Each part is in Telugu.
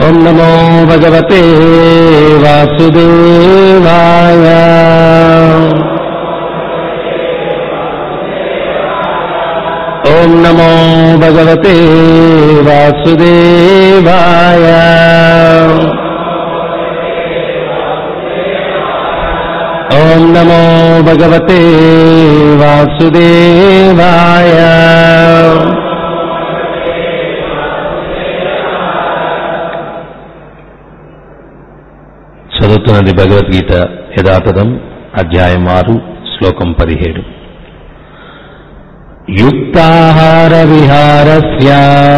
ॐ नमो भगवते वासुदेवाय ॐ नमो भगवते वासुदेवाय ॐ नमो भगवते वासुदेवाय చదువుతున్నది భగవద్గీత యథాతథం అధ్యాయం ఆరు శ్లోకం పదిహేడు యుక్తాహార విహారస్య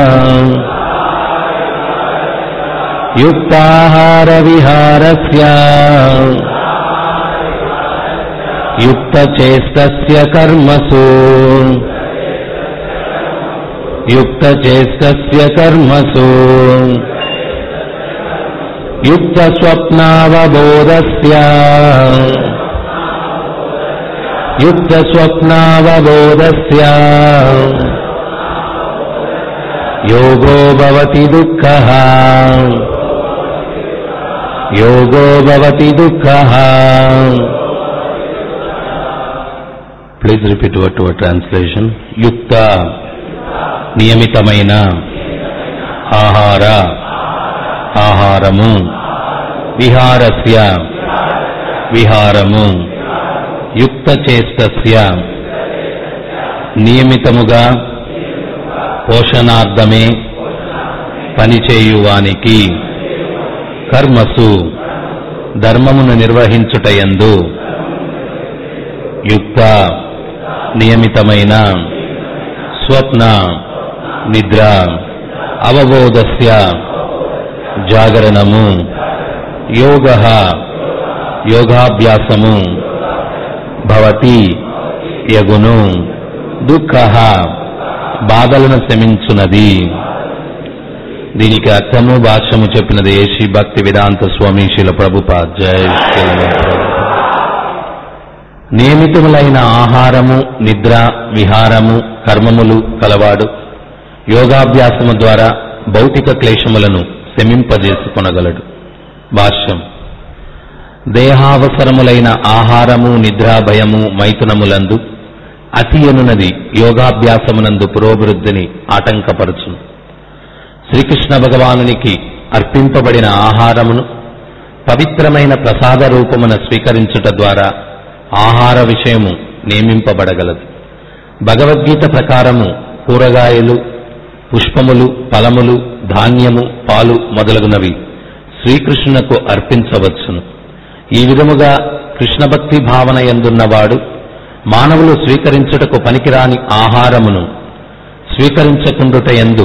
యుక్తాహార విహారస్య యుక్తచేష్టస్య కర్మసు యుక్తచేష్టస్య కర్మసు युक्तस्वप्नावबोधस्य युक्तस्वप्नावबोधस्य योगो भवति दुःखः योगो भवति दुःखः please repeat what to translation యుక్త నియమితమైన ఆహార ఆహారము విహారస్య విహారము యుక్త చేష్టస్య నియమితముగా పోషణార్థమే పనిచేయువానికి కర్మసు ధర్మమును నిర్వహించుటయందు యుక్త నియమితమైన స్వప్న నిద్ర అవబోధస్య జాగరణము యోగ యోగాభ్యాసము భవతి యగును దుఃఖ బాధలను శమించునది దీనికి అర్థము భాష్యము చెప్పినది ఏషి భక్తి వేదాంత స్వామి శిల ప్రభుపాద్ జయ శ్రీల ప్రభుపాద్. నియమితములైన ఆహారము నిద్ర విహారము కర్మములు కలవాడు యోగాభ్యాసము ద్వారా భౌతిక క్లేశములను శమింపజేసుకొనగలడు భాష్యం దేహావసరములైన ఆహారము నిద్ర భయము మైథునములందు అతి అనునది యోగాభ్యాసమునందు పురోభివృద్ధిని ఆటంకపరచును శ్రీకృష్ణ భగవానునికి అర్పింపబడిన ఆహారమును పవిత్రమైన ప్రసాద రూపమున స్వీకరించుట ద్వారా ఆహార విషయము నియమింపబడగలదు భగవద్గీత ప్రకారము కూరగాయలు పుష్పములు ఫలములు ధాన్యము పాలు మొదలగునవి శ్రీకృష్ణునకు అర్పించవచ్చును ఈ విధముగా కృష్ణ భక్తి భావన ఎందున్నవాడు మానవులు స్వీకరించుటకు పనికిరాని ఆహారమును స్వీకరించకుండుట ఎందు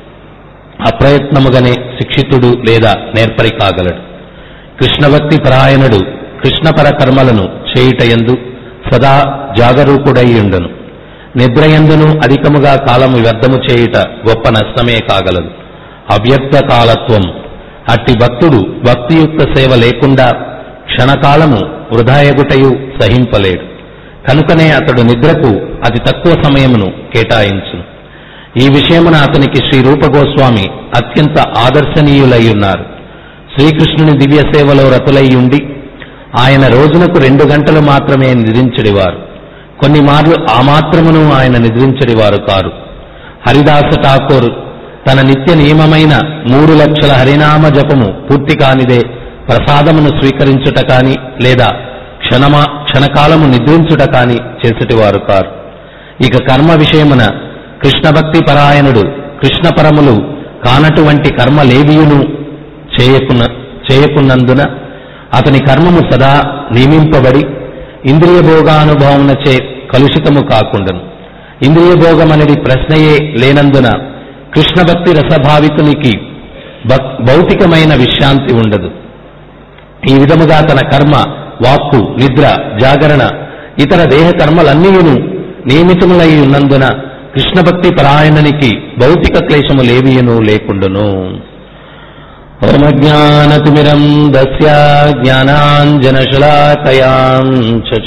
అప్రయత్నముగానే శిక్షితుడు లేదా నేర్పరి కాగలడు కృష్ణభక్తి పరాయణుడు కృష్ణపర కర్మలను చేయుటయందు సదా జాగరూకుడైయుండును నిద్రయందును అధికముగా కాలము వ్యర్థము చేయుట గొప్ప నష్టమే కాగలదు అవ్యక్త కాలత్వం అట్టి భక్తుడు భక్తియుక్త సేవ లేకుండా క్షణకాలము వృధాయగుటయు సహింపలేడు కనుకనే అతడు నిద్రకు అతి తక్కువ సమయమును కేటాయించును ఈ విషయమున అతనికి శ్రీ రూప గోస్వామి అత్యంత ఆదర్శనీయులై ఉన్నారు శ్రీకృష్ణుని దివ్య సేవలో రతులై ఉండి ఆయన రోజునకు రెండు గంటలు మాత్రమే నిద్రించడివారు కొన్ని మార్లు ఆ మాత్రమును ఆయన నిద్రించడివారు కారు హరిదాస ఠాకూర్ తన నిత్య నియమమైన మూడు లక్షల హరినామ జపము పూర్తి కానిదే ప్రసాదమును స్వీకరించుట కాని లేదా క్షణమా క్షణకాలము నిద్రించుట కాని చేసేటివారు కారు ఇక కర్మ విషయమున కృష్ణభక్తి పరాయణుడు కృష్ణపరములు కానటువంటి కర్మలేవియును చేయకున్న చేయకున్నందున అతని కర్మము సదా నియమింపబడి ఇంద్రియ భోగానుభవమునచే కలుషితము కాకుండను ఇంద్రియ భోగం అనేది ప్రశ్నయే లేనందున కృష్ణభక్తి రసభావితునికి భక్- భౌతికమైన విశ్రాంతి ఉండదు ఈ విధముగా తన కర్మ వాక్కు నిద్ర జాగరణ ఇతర దేహ కర్మలన్నీయును నియమితములై ఉన్నందున కృష్ణభక్తి పరాయణనికి భౌతిక క్లేశములేవియును లేకుండును ఓమజ్ఞానతిమిరం దస్య జ్ఞానాంజనశలాకయాం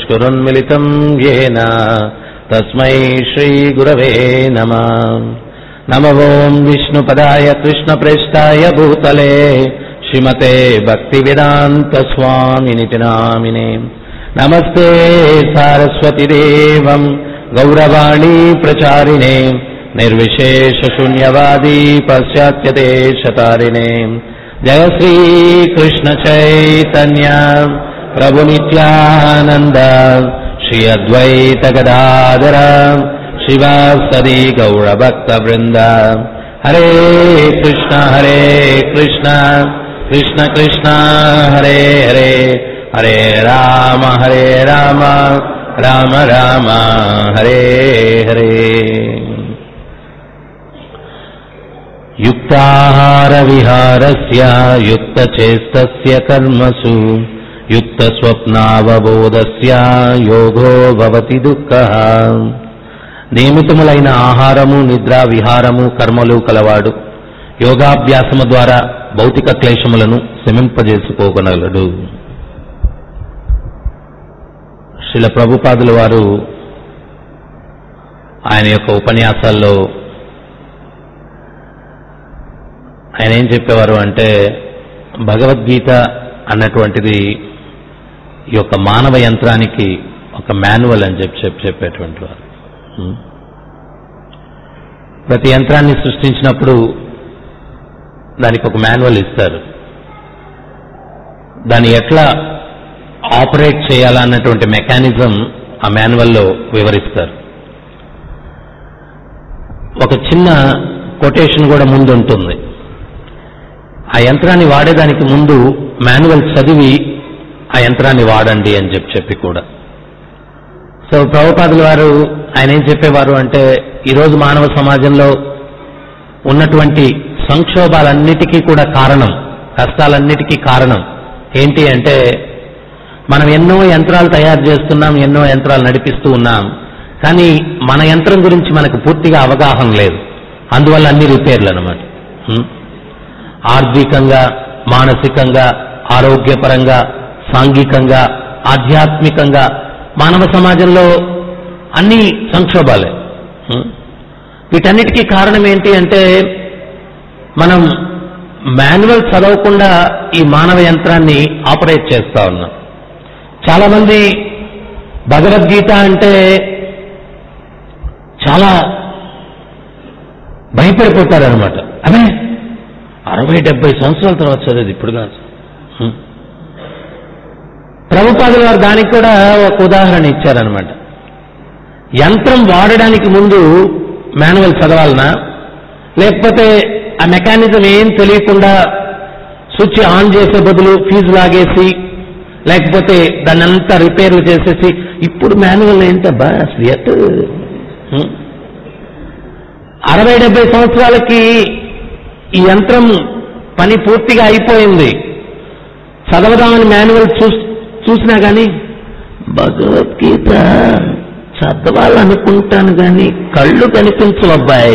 చక్షురున్మిలితం యేన తస్మై శ్రీగురవే నమ नम ओम् विष्णुपदाय कृष्णप्रेष्ठाय भूतले श्रीमते भक्तिवेदान्तस्वामिनिति नामिने नमस्ते सारस्वतिदेवम् गौरवाणी प्रचारिणे निर्विशेषशून्यवादी पाश्चात्यदेशतारिणे जय श्रीकृष्णचैतन्य प्रभुनित्यानन्द श्री अद्वैतगदाधर शिवासदि गौरभक्तवृन्द हरे कृष्ण हरे कृष्ण कृष्ण कृष्ण हरे हरे हरे राम हरे राम राम राम हरे हरे युक्ताहारविहारस्य युक्तचेष्टस्य कर्मसु యుక్తస్వప్నావబోధస్య యోగో భవతి దుఃఖ నియమితములైన ఆహారము నిద్ర విహారము కర్మలు కలవాడు యోగాభ్యాసము ద్వారా భౌతిక క్లేశములను శమింపజేసుకోగలడు శిల ప్రభుపాదుల వారు ఆయన యొక్క ఉపన్యాసాల్లో ఆయన ఏం చెప్పేవారు అంటే భగవద్గీత అన్నటువంటిది ఈ యొక్క మానవ యంత్రానికి ఒక మాన్యువల్ అని చెప్పి చెప్పి చెప్పేటువంటి వారు ఉం. ప్రతి యంత్రాన్ని సృష్టించినప్పుడు దానికి ఒక మాన్యువల్ ఇస్తారు దాన్ని ఎట్లా ఆపరేట్ చేయాలా అన్నటువంటి మెకానిజం ఆ మాన్యువల్లో వివరిస్తారు ఒక చిన్న కొటేషన్ కూడా ముందు ఉంటుంది ఆ యంత్రాన్ని వాడేదానికి ముందు మాన్యువల్ చదివి ఆ యంత్రాన్ని వాడండి అని చెప్పి చెప్పి కూడా సో ప్రభుపాదుల వారు ఆయన ఏం చెప్పేవారు అంటే ఈరోజు మానవ సమాజంలో ఉన్నటువంటి సంక్షోభాలన్నిటికీ కూడా కారణం కష్టాలన్నిటికీ కారణం ఏంటి అంటే మనం ఎన్నో యంత్రాలు తయారు చేస్తున్నాం ఎన్నో యంత్రాలు నడిపిస్తూ ఉన్నాం కానీ మన యంత్రం గురించి మనకు పూర్తిగా అవగాహన లేదు అందువల్ల అన్ని రిపేర్లు అనమాట ఆర్థికంగా మానసికంగా ఆరోగ్యపరంగా సాంఘికంగా ఆధ్యాత్మికంగా మానవ సమాజంలో అన్ని సంక్షోభాలే ఉం? వీటన్నిటికీ కారణం ఏంటి అంటే మనం మాన్యువల్ చదవకుండా ఈ మానవ యంత్రాన్ని ఆపరేట్ చేస్తా ఉన్నాం చాలా మంది భగవద్గీత అంటే చాలా భయపడిపోతారనమాట అదే అరవై డెబ్బై సంవత్సరాల తర్వాత చదివేది ఇప్పుడు కాదు హ్మ్. ప్రభుపాదుల వారు దానికి కూడా ఒక ఉదాహరణ ఇచ్చారనమాట యంత్రం వాడడానికి ముందు మాన్యువల్ చదవాలనా లేకపోతే ఆ మెకానిజం ఏం తెలియకుండా స్విచ్ ఆన్ చేసే బదులు ఫీజు లాగేసి లేకపోతే దాన్ని అంతా రిపేర్లు చేసేసి ఇప్పుడు మాన్యువల్ ఏంటబ్బా అసలు ఎట్ హ్మ్. అరవై డెబ్బై సంవత్సరాలకి ఈ యంత్రం పని పూర్తిగా అయిపోయింది చదవదామని మాన్యువల్ చూ చూసినా కానీ భగవద్గీత చదవాలనుకుంటాను కానీ కళ్ళు కనిపించవు అబ్బాయి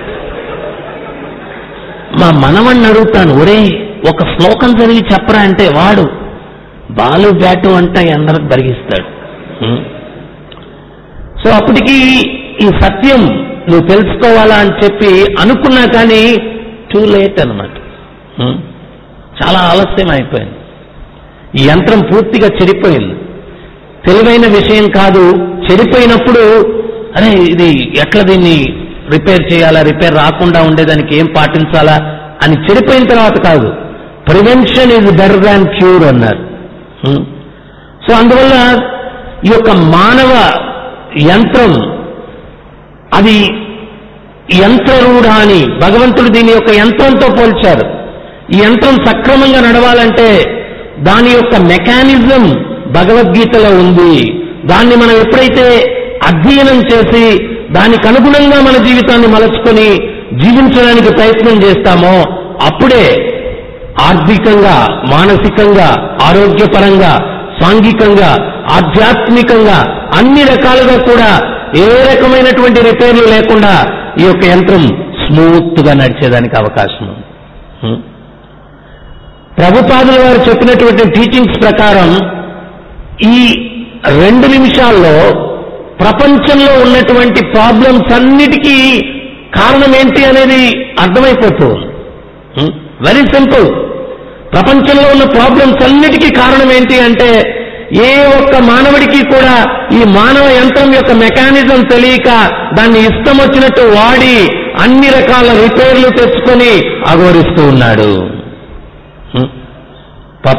మా మనవణ్ణి అడుగుతాను ఒరే ఒక శ్లోకం చదివి చెప్పరా అంటే వాడు బాలు బ్యాటు అంట అందరికి బరిగిస్తాడు హ్మ్. సో అప్పటికి ఈ సత్యం నువ్వు తెలుసుకోవాలా అని చెప్పి అనుకున్నా కానీ టూ లేట్ అనమాట చాలా ఆలస్యం అయిపోయింది ఈ యంత్రం పూర్తిగా చెడిపోయింది తెలివైన విషయం కాదు చెడిపోయినప్పుడు అరే ఇది ఎట్లా దీన్ని రిపేర్ చేయాలా రిపేర్ రాకుండా ఉండేదానికి ఏం పాటించాలా అని చెడిపోయిన తర్వాత కాదు prevention is better than cure అన్నారు హ్మ్. సో అందువల్ల ఈ యొక్క మానవ యంత్రం అది యంత్రరూఢ అని భగవంతుడు దీని యొక్క యంత్రంతో పోల్చారు ఈ యంత్రం సక్రమంగా నడవాలంటే దాని యొక్క మెకానిజం భగవద్గీతలో ఉంది దాన్ని మనం ఎప్పుడైతే అధ్యయనం చేసి దానికి అనుగుణంగా మన జీవితాన్ని మలచుకొని జీవించడానికి ప్రయత్నం చేస్తామో అప్పుడే ఆర్థికంగా మానసికంగా ఆరోగ్యపరంగా సాంఘికంగా ఆధ్యాత్మికంగా అన్ని రకాలుగా కూడా ఏ రకమైనటువంటి రిపేర్లు లేకుండా ఈ యొక్క యంత్రం స్మూత్ గా నడిచేదానికి అవకాశం ఉంది హ్మ్. ప్రభుపాదుల వారు చెప్పినటువంటి టీచింగ్స్ ప్రకారం ఈ రెండు నిమిషాల్లో ప్రపంచంలో ఉన్నటువంటి ప్రాబ్లమ్స్ అన్నిటికీ కారణం ఏంటి అనేది అర్థమైపోతూ వెరీ సింపుల్ ప్రపంచంలో ఉన్న ప్రాబ్లమ్స్ అన్నిటికీ కారణం ఏంటి అంటే ఏ ఒక్క మానవుడికి కూడా ఈ మానవ యంత్రం యొక్క మెకానిజం తెలియక దాన్ని ఇష్టం వచ్చినట్టు వాడి అన్ని రకాల రిపేర్లు తెచ్చుకొని అఘోరిస్తూ ఉన్నాడు హ్మ్? పాప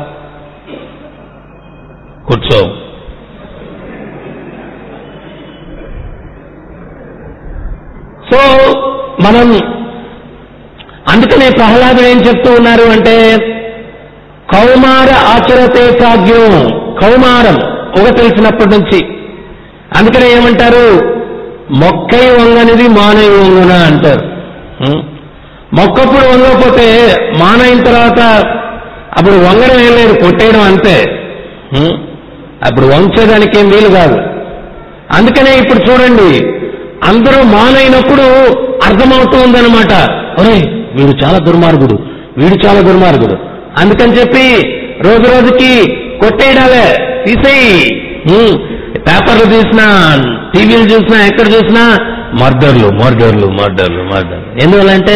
కూర్చో సో మనం అందుకనే ప్రహ్లాదుడు ఏం చెప్తూ ఉన్నారు అంటే కౌమార ఆచరతే చాగ్యం కౌమారం ఒక తెలిసినప్పటి నుంచి అందుకనే ఏమంటారు మొక్కై వంగనిది మానై వంగున అంటారు ఉం? మొక్కప్పుడు వంగకపోతే మానైన తర్వాత అప్పుడు వంగడం ఏం లేదు కొట్టేయడం అంతే ఉం? అప్పుడు వంచేదానికి ఏం వీలు కాదు అందుకనే ఇప్పుడు చూడండి అందరూ మానైనప్పుడు అర్థమవుతూ ఉందన్నమాట ఒరే వీడు చాలా దుర్మార్గుడు వీడు చాలా దుర్మార్గుడు అందుకని చెప్పి రోజు రోజుకి కొట్టేయడాలే తీసేయి హ్మ్. పేపర్లు చూసినా టీవీలు చూసినా ఎక్కడ చూసినా మర్డర్లు మర్డర్లు మర్డర్లు మర్డర్లు ఎందువల్లంటే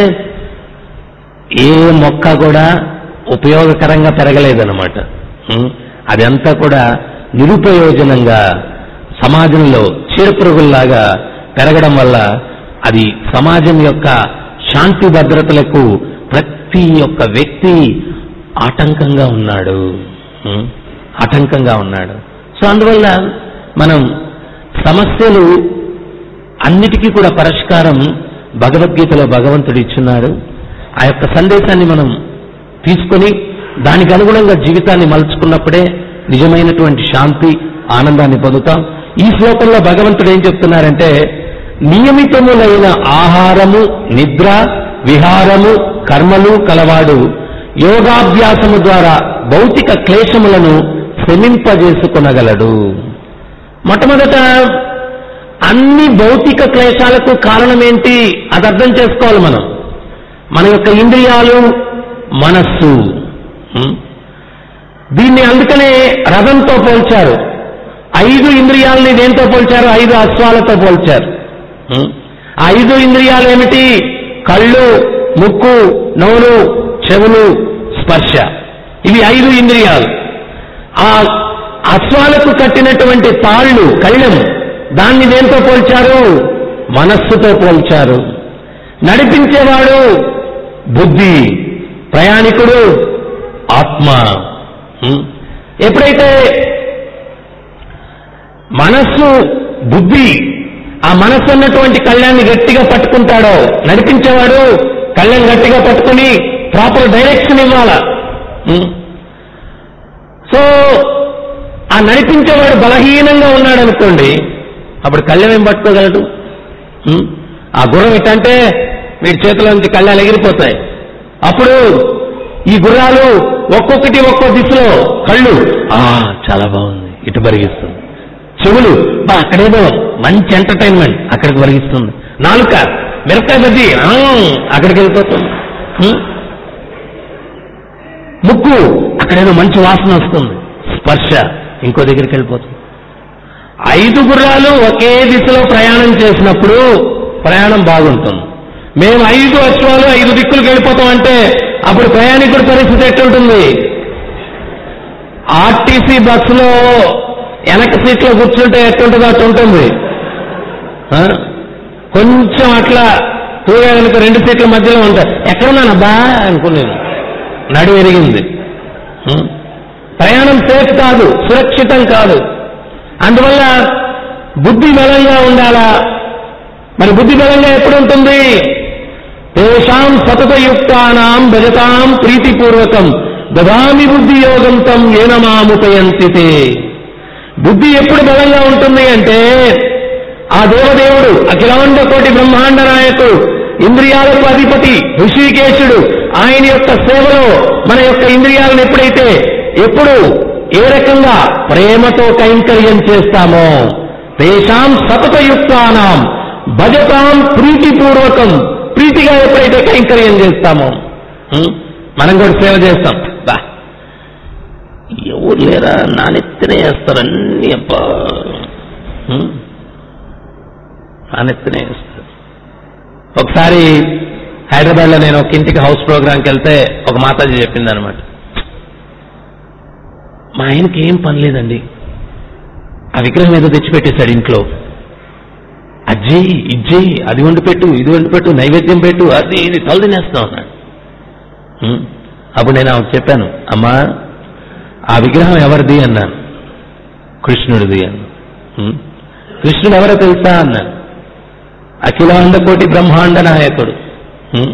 ఏ మొక్క కూడా ఉపయోగకరంగా పెరగలేదన్నమాట హ్మ్. అదంతా కూడా నిరుపయోజనంగా సమాజంలో చీడపురుగుల్లాగా పెరగడం వల్ల అది సమాజం యొక్క శాంతి భద్రతలకు ప్రతి ఒక్క వ్యక్తి ఆటంకంగా ఉన్నాడు హ్మ్. ఆటంకంగా ఉన్నాడు సో అందువల్ల మనం సమస్యలు అన్నిటికీ కూడా పరిష్కారం భగవద్గీతలో భగవంతుడు ఇచ్చున్నాడు ఆ యొక్క సందేశాన్ని మనం తీసుకొని దానికి అనుగుణంగా జీవితాన్ని మలుచుకున్నప్పుడే నిజమైనటువంటి శాంతి ఆనందాన్ని పొందుతాం ఈ శ్లోకంలో భగవంతుడు ఏం చెప్తున్నారంటే నియమితములైన ఆహారము నిద్ర విహారము కర్మలు కలవాడు యోగాభ్యాసము ద్వారా భౌతిక క్లేశములను శమింపజేసుకొనగలడు మొట్టమొదట అన్ని భౌతిక క్లేశాలకు కారణం ఏంటి అది అర్థం చేసుకోవాలి మనం మన యొక్క ఇంద్రియాలు మనస్సు హ్మ్? దీన్ని అందుకనే రథంతో పోల్చారు ఐదు ఇంద్రియాలని దేంతో పోల్చారు ఐదు అశ్వాలతో పోల్చారు హ్మ్? ఆ ఐదు ఇంద్రియాలు ఏమిటి కళ్ళు ముక్కు నోరు చెవులు స్పర్శ ఇవి ఐదు ఇంద్రియాలు ఆ అశ్వాలకు కట్టినటువంటి తాళ్ళు కళ్ళెం దాన్ని దేంతో పోల్చారు మనస్సుతో పోల్చారు నడిపించేవాడు బుద్ధి ప్రయాణికుడు ఆత్మ హ్మ్? ఎప్పుడైతే మనస్సు బుద్ధి ఆ మనస్సు అన్నటువంటి కళ్యాణ్ని గట్టిగా పట్టుకుంటాడో నడిపించేవాడు కళ్యాణ్ గట్టిగా పట్టుకుని ప్రాపర్ డైరెక్షన్ ఇవ్వాల హ్మ్? సో ఆ నడిపించేవాడు బలహీనంగా ఉన్నాడు అనుకోండి అప్పుడు కళ్యాణం ఏం పట్టుకోగలడు హ్మ్? ఆ గుర్రం ఇట్టంటే వీడి చేతిలో నుంచి కళ్ళాలు ఎగిరిపోతాయి అప్పుడు ఈ గుర్రాలు ఒక్కొక్కటి ఒక్కో దిశలో కళ్ళు ఆ చాలా బాగుంది ఇటు పరిగిస్తుంది చెవులు బా అక్కడేదో మంచి ఎంటర్టైన్మెంట్ అక్కడికి పరిగిస్తుంది నాలుక మిరపకాయ బజ్జి ఆ, అక్కడికి వెళ్ళిపోతుంది హ్మ్? ముక్కు అక్కడేదో మంచి వాసన వస్తుంది స్పర్శ ఇంకో దగ్గరికి వెళ్ళిపోతుంది ఐదు గుర్రాలు ఒకే దిశలో ప్రయాణం చేసినప్పుడు ప్రయాణం బాగుంటుంది మేము ఐదు అశ్వాలు ఐదు దిక్కులకు వెళ్ళిపోతాం అంటే అప్పుడు ప్రయాణికుడి పరిస్థితి ఎట్లుంటుంది ఆర్టీసీ బస్సులో వెనక సీట్లో కూర్చుంటే ఎట్టుంటుందో అట్టు ఉంటుంది ఆ? కొంచెం అట్లా తూగా కనుక రెండు సీట్ల మధ్యలో ఉంటాయి ఎక్కడున్నానబ్బా అనుకున్నాను నడు ఎరిగింది ఉం? ప్రయాణం సేఫ్ కాదు సురక్షితం కాదు అందువల్ల బుద్ధి బలంగా ఉండాలా మరి బుద్ధి బలంగా ఎప్పుడు ఉంటుంది తేషాం సతతయుక్తానాం భజతాం ప్రీతిపూర్వకం దదామి బుద్ధి యోగం తం ఏనమాముపయంతితే బుద్ధి ఎప్పుడు బలంగా ఉంటుంది అంటే ఆ దేవదేవుడు అఖిలాండ కోటి బ్రహ్మాండ నాయకుడు ఇంద్రియాలకు అధిపతి ఋషికేశుడు ఆయన యొక్క సేవలో మన యొక్క ఇంద్రియాలను ఎప్పుడైతే ఎప్పుడు ఏ రకంగా ప్రేమతో కైంకర్యం చేస్తామో తేషాం సతతయుక్తానాం భజతాం ప్రీతిపూర్వకం ప్రీతిగా ఎప్పుడైతే కైంకర్యం చేస్తామో ఉం? మనం కూడా సేవ చేస్తాం బా ఎవరు లేరా నానెత్తినే వేస్తారు అన్ని అబ్బా ఉం? నానెత్తినే వేస్తారు ఒకసారి హైదరాబాద్ లో నేను ఒక ఇంటికి హౌస్ ప్రోగ్రామ్కి వెళ్తే ఒక మాతాజీ చెప్పింది అనమాట మా ఆయనకి ఏం పని లేదండి ఆ విగ్రహం ఏదో తెచ్చిపెట్టేశాడు ఇంట్లో అజ్జేయి ఇజ్జేయి అది వండి పెట్టు ఇది వండి పెట్టు నైవేద్యం పెట్టు అది ఇది తల తినేస్తా ఉన్నాడు ఉం. అప్పుడు నేను ఆమెకు చెప్పాను అమ్మా ఆ విగ్రహం ఎవరిది అన్నాను కృష్ణుడిది అన్న ఉం. కృష్ణుడు ఎవరో తెలుసా అన్నాను అఖిలాండ కోటి బ్రహ్మాండ నాయకుడు ఉం.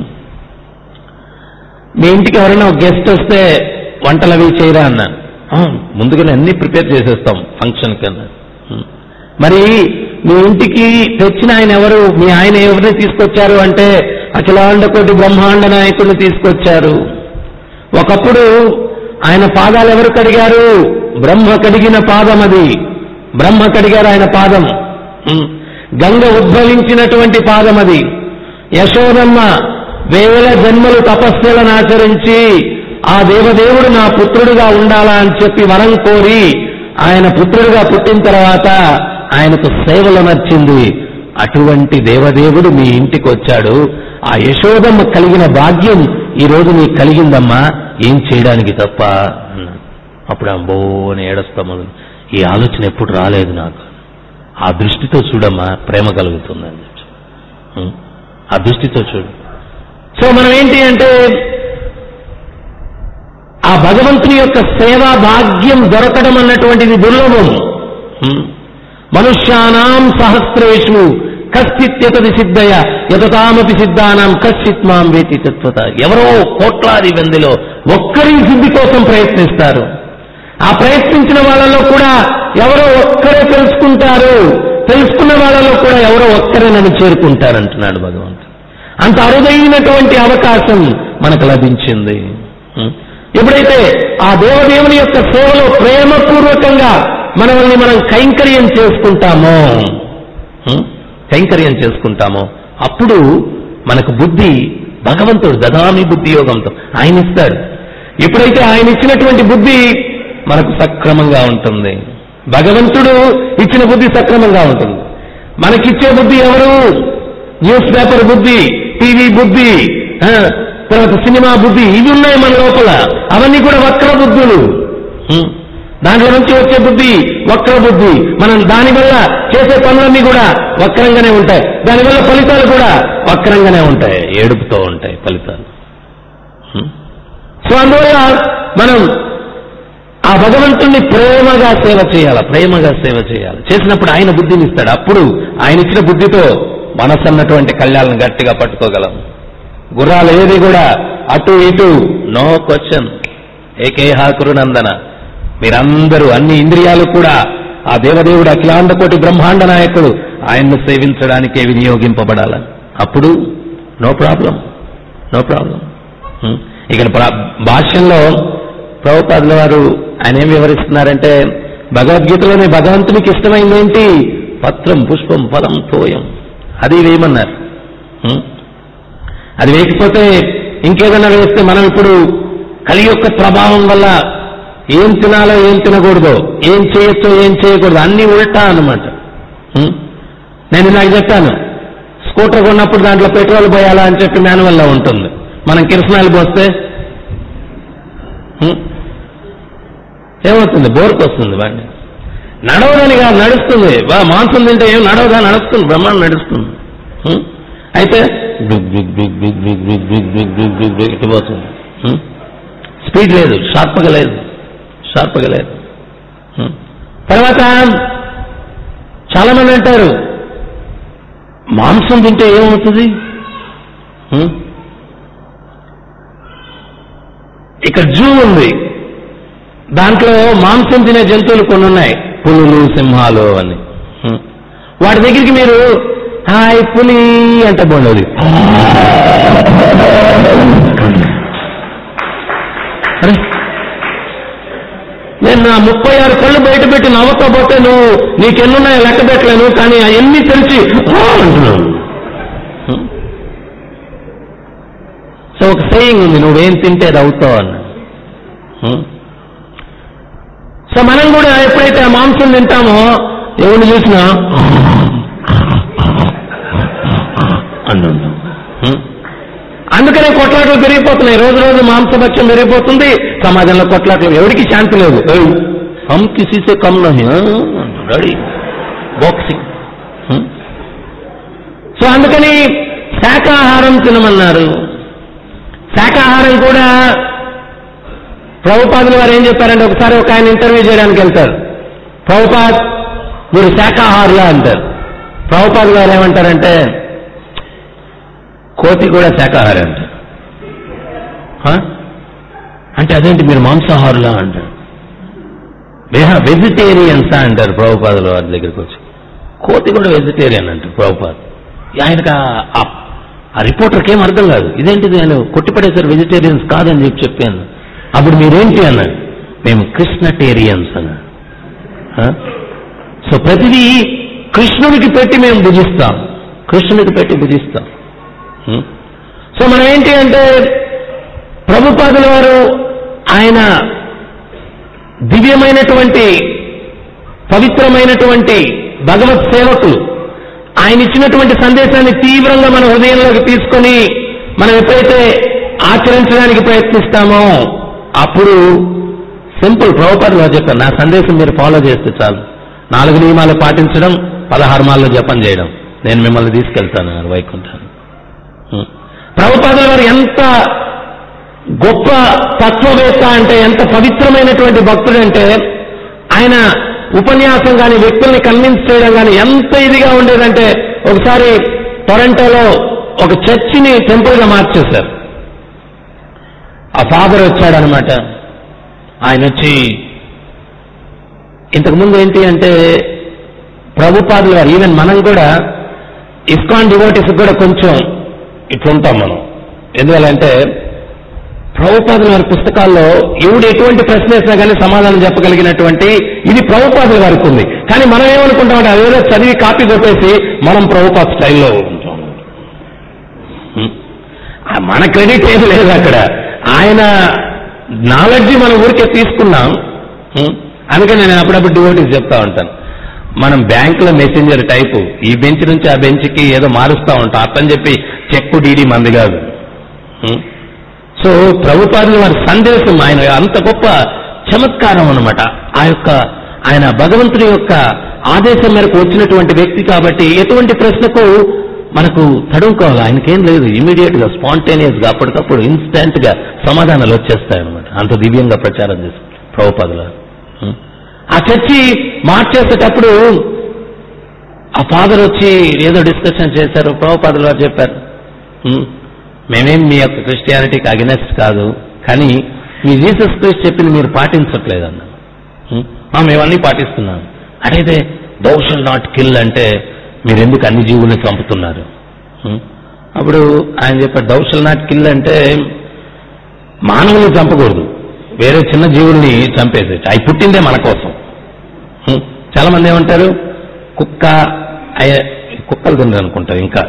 మీ ఇంటికి ఎవరైనా ఒక గెస్ట్ వస్తే వంటలు అవి చేయరా అన్నాను "ఆ, ముందుగానే అన్ని ప్రిపేర్ చేసేస్తాం ఫంక్షన్ కన్నా ఉం. మరి మీ ఇంటికి తెచ్చిన ఆయన ఎవరు మీ ఆయన ఎవరిని తీసుకొచ్చారు అంటే అఖిలాండ కోటి బ్రహ్మాండ నాయకుడిని తీసుకొచ్చారు ఒకప్పుడు ఆయన పాదాలు ఎవరు కడిగారు బ్రహ్మ కడిగిన పాదం అది బ్రహ్మ కడిగారు ఆయన పాదం ఉం. గంగ ఉద్భవించినటువంటి పాదం అది యశోదమ్మ వేల జన్మలు తపస్సులను ఆచరించి ఆ దేవదేవుడు నా పుత్రుడిగా ఉండాలా అని చెప్పి వరం కోరి ఆయన పుత్రుడిగా పుట్టిన తర్వాత ఆయనకు సేవలు నచ్చింది అటువంటి దేవదేవుడు మీ ఇంటికి వచ్చాడు ఆ యశోదమ్మ కలిగిన భాగ్యం ఈ రోజు నీకు కలిగిందమ్మా ఏం చేయడానికి తప్ప అన్నాడు అప్పుడు అంబో అని ఏడుస్తా మొదలు ఈ ఆలోచన ఎప్పుడు రాలేదు నాకు ఆ దృష్టితో చూడమ్మా ప్రేమ కలుగుతుందని చెప్పి ఉం? ఆ దృష్టితో చూడు సో మనం ఏంటి అంటే ఆ భగవంతుని యొక్క సేవా భాగ్యం దొరకడం అన్నటువంటిది దుర్లభం ఉం? మనుష్యానాం సహస్రేషు కశ్చిత్యతది సిద్ధయ యతతామపి సిద్ధానాం కశ్చిత్ మాం వేతి తత్వత ఎవరో కోట్లాది మందిలో ఒక్కరి సిద్ధి కోసం ప్రయత్నిస్తారు ఆ ప్రయత్నించిన వాళ్ళలో కూడా ఎవరో ఒక్కరే తెలుసుకుంటారు తెలుసుకున్న వాళ్ళలో కూడా ఎవరో ఒక్కరే నన్ను చేరుకుంటారంటున్నాడు భగవంతుడు అంత అరుదైనటువంటి అవకాశం మనకు లభించింది ఉం? ఎప్పుడైతే ఆ దేవదేవుని యొక్క సేవలో ప్రేమపూర్వకంగా మనల్ని మనం కైంకర్యం చేసుకుంటామో ఉం? కైంకర్యం చేసుకుంటామో అప్పుడు మనకు బుద్ధి భగవంతుడు దదామి బుద్ధి యోగంతో ఆయన ఇస్తాడు ఎప్పుడైతే ఆయన ఇచ్చినటువంటి బుద్ధి మనకు సక్రమంగా ఉంటుంది భగవంతుడు ఇచ్చిన బుద్ధి సక్రమంగా ఉంటుంది మనకిచ్చే బుద్ధి ఎవరు న్యూస్ పేపర్ బుద్ధి టీవీ బుద్ధి ఆ, తర్వాత సినిమా బుద్ధి ఇవి ఉన్నాయి మన లోపల అవన్నీ కూడా వక్ర బుద్ధులు ఉం. దాంట్లో నుంచి వచ్చే బుద్ధి వక్ర బుద్ధి మనం దానివల్ల చేసే పనులన్నీ కూడా వక్రంగానే ఉంటాయి దానివల్ల ఫలితాలు కూడా వక్రంగానే ఉంటాయి ఏడుపుతో ఉంటాయి ఫలితాలు ఉం. సో అందువల్ల మనం ఆ భగవంతుణ్ణి ప్రేమగా సేవ చేయాలి ప్రేమగా సేవ చేయాలి చేసినప్పుడు ఆయన బుద్ధిని ఇస్తాడు అప్పుడు ఆయన ఇచ్చిన బుద్ధితో మనసు అన్నటువంటి కళ్యాణం గట్టిగా పట్టుకోగలం గుర్రాలు ఏది కూడా అటు ఇటు నో క్వశ్చన్ ఏకేహాకురు నందన మీరందరూ అన్ని ఇంద్రియాలు కూడా ఆ దేవదేవుడు అఖిలాండ కోటి బ్రహ్మాండ నాయకుడు ఆయన్ను సేవించడానికే వినియోగింపబడాలని అప్పుడు నో ప్రాబ్లం నో ప్రాబ్లం ఉం? ఇక్కడ ప్రా- భాష్యంలో ప్రభుపాదుల వారు ఆయన ఏం వివరిస్తున్నారంటే భగవద్గీతలోని భగవంతునికి ఇష్టమైంది ఏంటి పత్రం పుష్పం ఫలం తోయం అది వేయమన్నారు ఉం? అది వేయకపోతే ఇంకేదైనా వేస్తే మనం ఇప్పుడు కలి యొక్క ప్రభావం వల్ల ఏం తినాలో ఏం తినకూడదో ఏం చేయొచ్చో ఏం చేయకూడదు అన్ని ఉల్టా అన్నమాట ఉం? నేను నాకు చెప్పాను స్కూటర్ కొన్నప్పుడు దాంట్లో పెట్రోల్ పోయాలా అని చెప్పి మాన్యువల్లో ఉంటుంది మనం కిరసనాలు పోస్తే ఉం? ఏమవుతుంది బోర్కు వస్తుంది బండి నడవదని కాదు నడుస్తుంది బా మాంసం తింటే ఏం నడవదా నడుస్తుంది బ్రహ్మాండం నడుస్తుంది ఉం? అయితే big big big big big big big big big big big ఇటు పోతుంది ఉం? స్పీడ్ లేదు షార్ప్గా లేదు షార్ప్గా లేదు ఉం? తర్వాత చాలా మంది అంటారు మాంసం తింటే ఏమవుతుంది ఉం? ఇక్కడ జూ ఉంది దాంట్లో మాంసం తినే జంతువులు కొన్ని ఉన్నాయి పులులు సింహాలు అని ఉం. వాటి దగ్గరికి మీరు హాయ్ పులి అంటే బాగుండదు అరే నేను నా ముప్పై ఆరు కళ్ళు బయట పెట్టి నవ్వుతా పోతే నువ్వు నీకెన్నున్నాయో లెక్క పెట్టలేను కానీ అవన్నీ తెలిసి "ఆ" అంటున్నాను ఉం. సో ఒక సేయింగ్ ఉంది నువ్వేం తింటే అది అవుతావు అన్న ఉం? సో మనం కూడా ఎప్పుడైతే ఆ మాంసం తింటామో ఎవరిని చూసినా అన్నాను హ్మ్? అందుకనే కొట్లాటలు పెరిగిపోతున్నాయి రోజు రోజు మాంసభక్ష్యం పెరిగిపోతుంది సమాజంలో కొట్లాటలు ఎవరికి శాంతి లేదు ఏయ్, హమ్ కిసీసే కమ్ నహి రెడీ బాక్సింగ్ హ్మ్? సో అందుకని శాకాహారం తినమన్నారు శాకాహారం కూడా ప్రభుపాదులు వారు ఏం చెప్పారంటే ఒకసారి ఒక ఆయన ఇంటర్వ్యూ చేయడానికి వెళ్తారు ప్రభుపాద్ మీరు శాకాహారులా అంటారు ప్రభుపాద్ గారు ఏమంటారంటే కోతి కూడా శాకాహారి అంటారు హ? అంటే అదేంటి మీరు మాంసాహారులా అంటారు వెజిటేరియన్సా అంటారు ప్రభుపాదుల వారి దగ్గరికి వచ్చి కోతి కూడా వెజిటేరియన్ అంటారు ప్రభుపాద్ ఆయనకు ఆ- ఆ- ఆ రిపోర్టర్కి ఏం అర్థం కాదు ఇదేంటిది ఆయన కొట్టిపడేశారు వెజిటేరియన్స్ కాదని చెప్పి చెప్పాను అప్పుడు మీరేంటి అన్నాడు మేము కృష్ణటేరియన్స్ అన్నాడు ఆ? సో ప్రతిదీ కృష్ణుడికి పెట్టి మేము భుజిస్తాం కృష్ణుడికి పెట్టి భుజిస్తాం ఉం? సో మనం ఏంటి అంటే ప్రభుపాదుల వారు ఆయన దివ్యమైనటువంటి పవిత్రమైనటువంటి భగవత్ సేవకులు ఆయన ఇచ్చినటువంటి సందేశాన్ని తీవ్రంగా మన హృదయంలోకి తీసుకొని మనం ఎప్పుడైతే ఆచరించడానికి ప్రయత్నిస్తామో అప్పుడు సింపుల్ ప్రభుపాదులు వారు చెప్పారు నా సందేశం మీరు ఫాలో చేస్తే చాలు నాలుగు నియమాలు పాటించడం పదహారు మాల్లో జపం చేయడం నేను మిమ్మల్ని తీసుకెళ్తాను అన్నారు వైకుంఠాన్ని ఉం. ప్రభుపాదుల వారు ఎంత గొప్ప తత్వవేత్త అంటే ఎంత పవిత్రమైనటువంటి భక్తుడు అంటే ఆయన ఉపన్యాసం కానీ వ్యక్తుల్ని కన్విన్స్ చేయడం కానీ ఎంత ఇదిగా ఉండేదంటే ఒకసారి టొరంటోలో ఒక చర్చిని టెంపుల్గా మార్చేశారు ఆ ఫాదర్ వచ్చాడనమాట ఆయన వచ్చి ఇంతకుముందు ఏంటి అంటే ప్రభుపాదులు వారు ఈవెన్ మనం కూడా ఇస్కాన్ డివోటీస్ కూడా కొంచెం ఇట్లుంటాం మనం ఎందువల్లంటే ప్రభుపాదుల వారి పుస్తకాల్లో ఎవడు ఎటువంటి ప్రశ్న వేసినా కానీ సమాధానం చెప్పగలిగినటువంటి ఇది ప్రభుపాదుల వారికి ఉంది కానీ మనం ఏమనుకుంటామంటే అదేదో చదివి కాపీ కొట్టేసి మనం ప్రభుపాద్ స్టైల్లో ఉంటాం హ్మ్. ఆ మన క్రెడిట్ ఏం లేదు అక్కడ ఆయన నాలెడ్జ్ మన ఊరికే తీసుకున్నాం హ్మ్. అందుకని నేను అప్పుడప్పుడు డివోటీస్ చెప్తా ఉంటాను మనం బ్యాంకులో మెసెంజర్ టైపు ఈ బెంచ్ నుంచి ఆ బెంచ్కి ఏదో మారుస్తా ఉంటాం అర్థం చెప్పి చెక్కు డీడీ మంది కాదు హ్మ్. సో ప్రభుపాదుల వారి సందేశం ఆయన అంత గొప్ప చమత్కారం అన్నమాట ఆ యొక్క ఆయన భగవంతుడి యొక్క ఆదేశం మేరకు వచ్చినటువంటి వ్యక్తి కాబట్టి ఎటువంటి ప్రశ్నకు మనకు తడుముకోవాలి ఆయనకేం లేదు ఇమీడియట్ గా స్పాంటేనియస్ గా అప్పటికప్పుడు ఇన్స్టెంట్ గా సమాధానాలు వచ్చేస్తాయి అనమాట అంత దివ్యంగా ప్రచారం చేస్తారు ప్రభుపాదుల వారు. ఉం. ఆ చర్చి మార్చేసేటప్పుడు ఆ ఫాదర్ వచ్చి ఏదో డిస్కషన్ చేశారు ప్రభుపాదుల వారు చెప్పారు ఉం. మేమేం మీ యొక్క క్రిస్టియానిటీకి అగెనెస్ట్ కాదు కానీ మీ జీసస్ క్రైస్ట్ చెప్పింది మీరు పాటించట్లేదు అన్న మేమన్నీ పాటిస్తున్నాం అడైతే దౌ షల్ నాట్ కిల్ అంటే మీరు ఎందుకు అన్ని జీవుల్ని చంపుతున్నారు ఉం? అప్పుడు ఆయన చెప్పారు దౌ షల్ నాట్ కిల్ అంటే మానవుల్ని చంపకూడదు వేరే చిన్న జీవుల్ని చంపేసేసి అవి పుట్టిందే మన కోసం ఉం? చాలా మంది ఏమంటారు కుక్క అయ్య- కుక్కలు తినరు అనుకుంటారు ఇంకా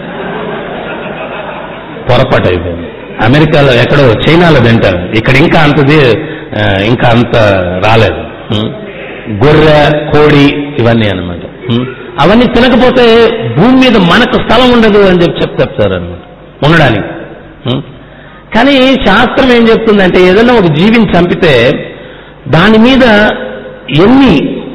పొరపాటు అయిపోయింది అమెరికాలో ఎక్కడో చైనాలో తింటారు ఇక్కడ ఇంకా అంతది ఆ, ఇంకా అంత రాలేదు ఉం. గొర్రె కోడి ఇవన్నీ అనమాట అవన్నీ తినకపోతే భూమి మీద మనకు స్థలం ఉండదు అని చెప్పి చెప్తారు సార్ అనమాట ఉండడానికి ఉం. కానీ శాస్త్రం ఏం చెప్తుందంటే ఏదైనా ఒక జీవిని చంపితే దాని మీద ఎన్ని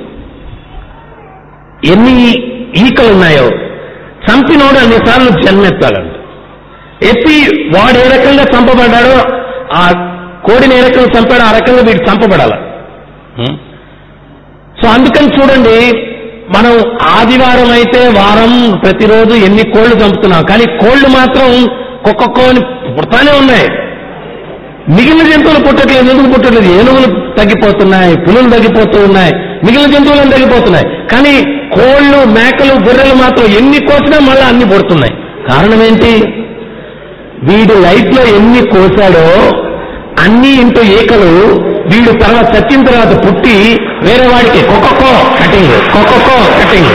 ఎన్ని ఈకలు ఉన్నాయో చంపినోడు అన్నిసార్లు జన్మెత్తాడంట ఎత్తి వాడు ఏ రకంగా చంపబడ్డాడో ఆ కోడిని ఏ రకంగా చంపాడో ఆ రకంగా వీడు చంపబడాల హ్మ్? సో అందుకని చూడండి మనం ఆదివారం అయితే వారం ప్రతిరోజు ఎన్ని కోళ్లు చంపుతున్నాం కానీ కోళ్లు మాత్రం కుక్క కోని పుడతానే ఉన్నాయి మిగిలిన జంతువులు పుట్టట్లేదు ఎందుకు పుట్టట్లేదు ఏనుగులు తగ్గిపోతున్నాయి పులులు తగ్గిపోతూ ఉన్నాయి మిగిలిన జంతువులను తగ్గిపోతున్నాయి కానీ కోళ్లు మేకలు గొర్రెలు మాత్రం ఎన్ని కోసినా మళ్ళీ అన్ని పుడుతున్నాయి కారణం ఏంటి వీడు లైఫ్ లో ఎన్ని కోసాడో అన్ని ఇంటూ ఏకలు వీడు తర్వాత చచ్చిన తర్వాత పుట్టి వేరే వాడికి కొక్కకో కటింగ్ కొక్కకో కటింగ్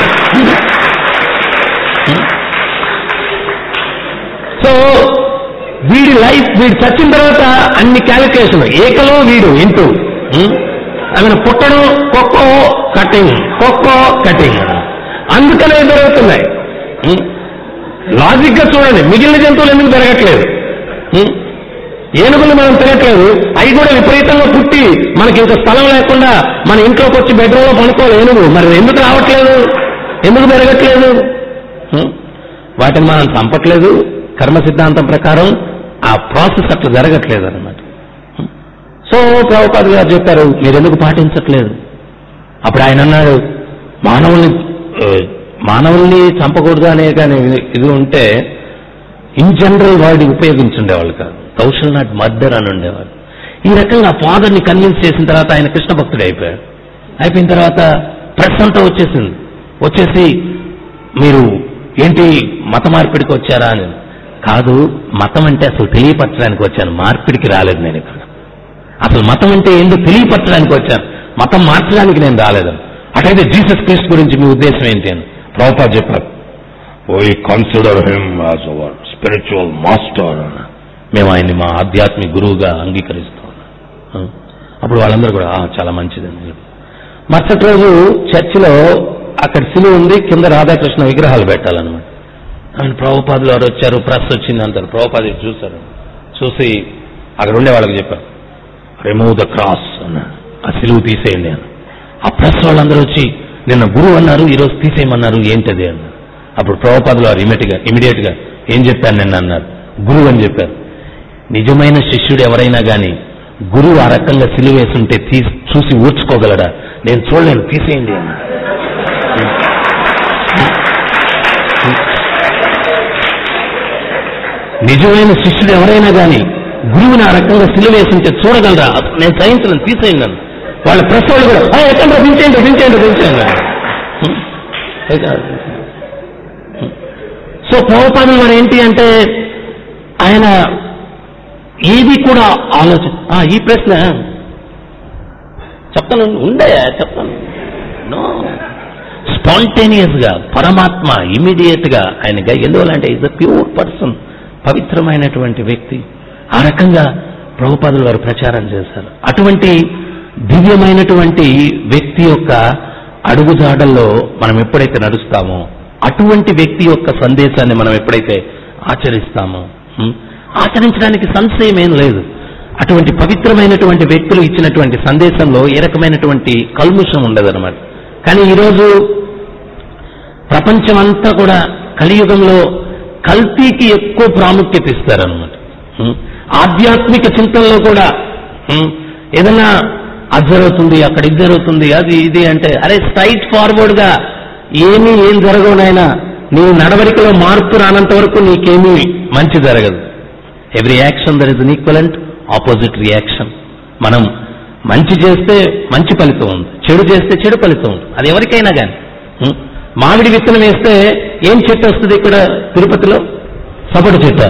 సో వీడి లైఫ్ వీడు చచ్చిన తర్వాత అన్ని క్యాలిక్యులేషన్ ఏకలో వీడు ఇంటూ ఆమెను పుట్టడం కొక్కో కటింగ్ కొక్కో కటింగ్ అందుకనే జరుగుతున్నాయి ఉం? లాజిక్ గా చూడండి మిగిలిన జంతువులు ఎందుకు పెరగట్లేదు హ్మ్? ఏనుగులు మనం తినట్లేదు అవి కూడా విపరీతంగా పుట్టి మనకి ఇంత స్థలం లేకుండా మన ఇంట్లోకి వచ్చి బెడ్రూమ్ లో పనుకోవాలి ఏనుగు మరి ఎందుకు రావట్లేదు ఎందుకు పెరగట్లేదు హ్మ్? వాటిని మనం చంపట్లేదు కర్మ సిద్ధాంతం ప్రకారం ఆ ప్రాసెస్ అట్లా జరగట్లేదు అనమాట సో ప్రభుపాద గారు చెప్పారు మీరు ఎందుకు పాటించట్లేదు అప్పుడు ఆయన అన్నాడు మానవుల్ని ఆ, మానవుల్ని చంపకూడదు అనే కానీ ఇది ఉంటే ఇన్ జనరల్ వర్డ్ ఉపయోగించుండేవాళ్ళు కాదు కౌశల్ నాట్ మర్దర్ అని ఉండేవాడు ఈ రకంగా ఫాదర్ని కన్విన్స్ చేసిన తర్వాత ఆయన కృష్ణ భక్తుడు అయిపోయాడు అయిపోయిన తర్వాత ప్రెస్ అంతా వచ్చేసింది వచ్చేసి మీరు ఏంటి మత మార్పిడికి వచ్చారా అని కాదు మతం అంటే అసలు తెలియపరచడానికి వచ్చాను మార్పిడికి రాలేదు నేను ఇక్కడ అసలు మతం అంటే ఏంటో తెలియపరచడానికి వచ్చాను మతం మార్చడానికి నేను రాలేదు అటైతే జీసస్ క్రిస్ట్ గురించి మీ ఉద్దేశం ఏంటి అని ప్రభుపా చెప్పారు We consider him as our spiritual master. మేము ఆయన్ని మా ఆధ్యాత్మిక గురువుగా అంగీకరిస్తాం ఆ. అప్పుడు వాళ్ళందరూ కూడా "ఆ, చాలా మంచిదండి చెప్పి. మరుసటి రోజు చర్చిలో అక్కడ సిలువ ఉంది కింద రాధాకృష్ణ విగ్రహాలు పెట్టాలన్నమాట ఆయన ప్రభుపాదులు వారు వచ్చారు ప్రెస్ వచ్చింది అంటారు ప్రభుపాది చూశారు చూసి అక్కడ ఉండే వాళ్ళకి చెప్పారు రిమూవ్ ద క్రాస్ అన్నాడు ఆ సిలువు తీసేయండి అని ఆ ప్రెస్ వాళ్ళందరూ వచ్చి నిన్న గురువు అన్నారు ఈరోజు తీసేయమన్నారు ఏంటది అన్నారు అప్పుడు ప్రభుపాదులు వారు ఇమీడియట్ గా ఇమీడియట్ గా ఏం చెప్పాను నిన్న అన్నారు గురువు అని చెప్పారు నిజమైన శిష్యుడు ఎవరైనా గాని గురువు ఆ రకంగా సిలువ వేసుంటే తీసి చూసి ఊర్చుకోగలడా నేను చూడలేను తీసేయండి అన్నాడు నిజమైన శిష్యుడు ఎవరైనా గాని గురువుని ఆ రకంగా సిలువ వేసుంటే చూడగలరా అసలు నేను సహించను తీసేయండి నన్ను వాళ్ళ ప్రెస్ వాళ్ళు కూడా "ఆ, ఎక్కడ దించేయండి దించేయండి దించేయండి హ్మ్. సో ప్రభుపాదులు వారు ఏంటి అంటే ఆయన ఏది కూడా ఆలోచన "ఆ, ఈ ప్రశ్న చెప్తాను ఉండే చెప్తాను నో స్పాంటేనియస్ గా పరమాత్మ ఇమీడియట్ గా ఆయనగా ఎందువల్లంటే ఇస్ ద ప్యూర్ పర్సన్ పవిత్రమైనటువంటి వ్యక్తి ఆ రకంగా ప్రభుపాదులు వారు ప్రచారం చేశారు అటువంటి దివ్యమైనటువంటి వ్యక్తి యొక్క అడుగుజాడల్లో మనం ఎప్పుడైతే నడుస్తామో అటువంటి వ్యక్తి యొక్క సందేశాన్ని మనం ఎప్పుడైతే ఆచరిస్తామో హ్మ్, ఆచరించడానికి సంశయం ఏం లేదు అటువంటి పవిత్రమైనటువంటి వ్యక్తులు ఇచ్చినటువంటి సందేశంలో ఏ రకమైనటువంటి కల్ముషం ఉండదన్నమాట కానీ ఈరోజు ప్రపంచమంతా కూడా కలియుగంలో కల్తీకి ఎక్కువ ప్రాముఖ్యత ఇస్తారనమాట హ్మ్. ఆధ్యాత్మిక చింతనలో కూడా హ్మ్, ఏదన్నా అది జరుగుతుంది అక్కడ ఇది జరుగుతుంది అది ఇది అంటే అరే స్ట్రైట్ ఫార్వర్డ్ గా ఏమీ ఏం జరగవునైనా నీ నడవడికలో మార్పు రానంత వరకు నీకేమీ మంచి జరగదు every action there is an equivalent opposite reaction మనం మంచి చేస్తే మంచి ఫలితం ఉంది చెడు చేస్తే చెడు ఫలితం ఉంది అది ఎవరికైనా కానీ హ్మ్. మామిడి విత్తనం వేస్తే ఏం చెట్టు వస్తుంది ఇక్కడ తిరుపతిలో సపోట చెట్టు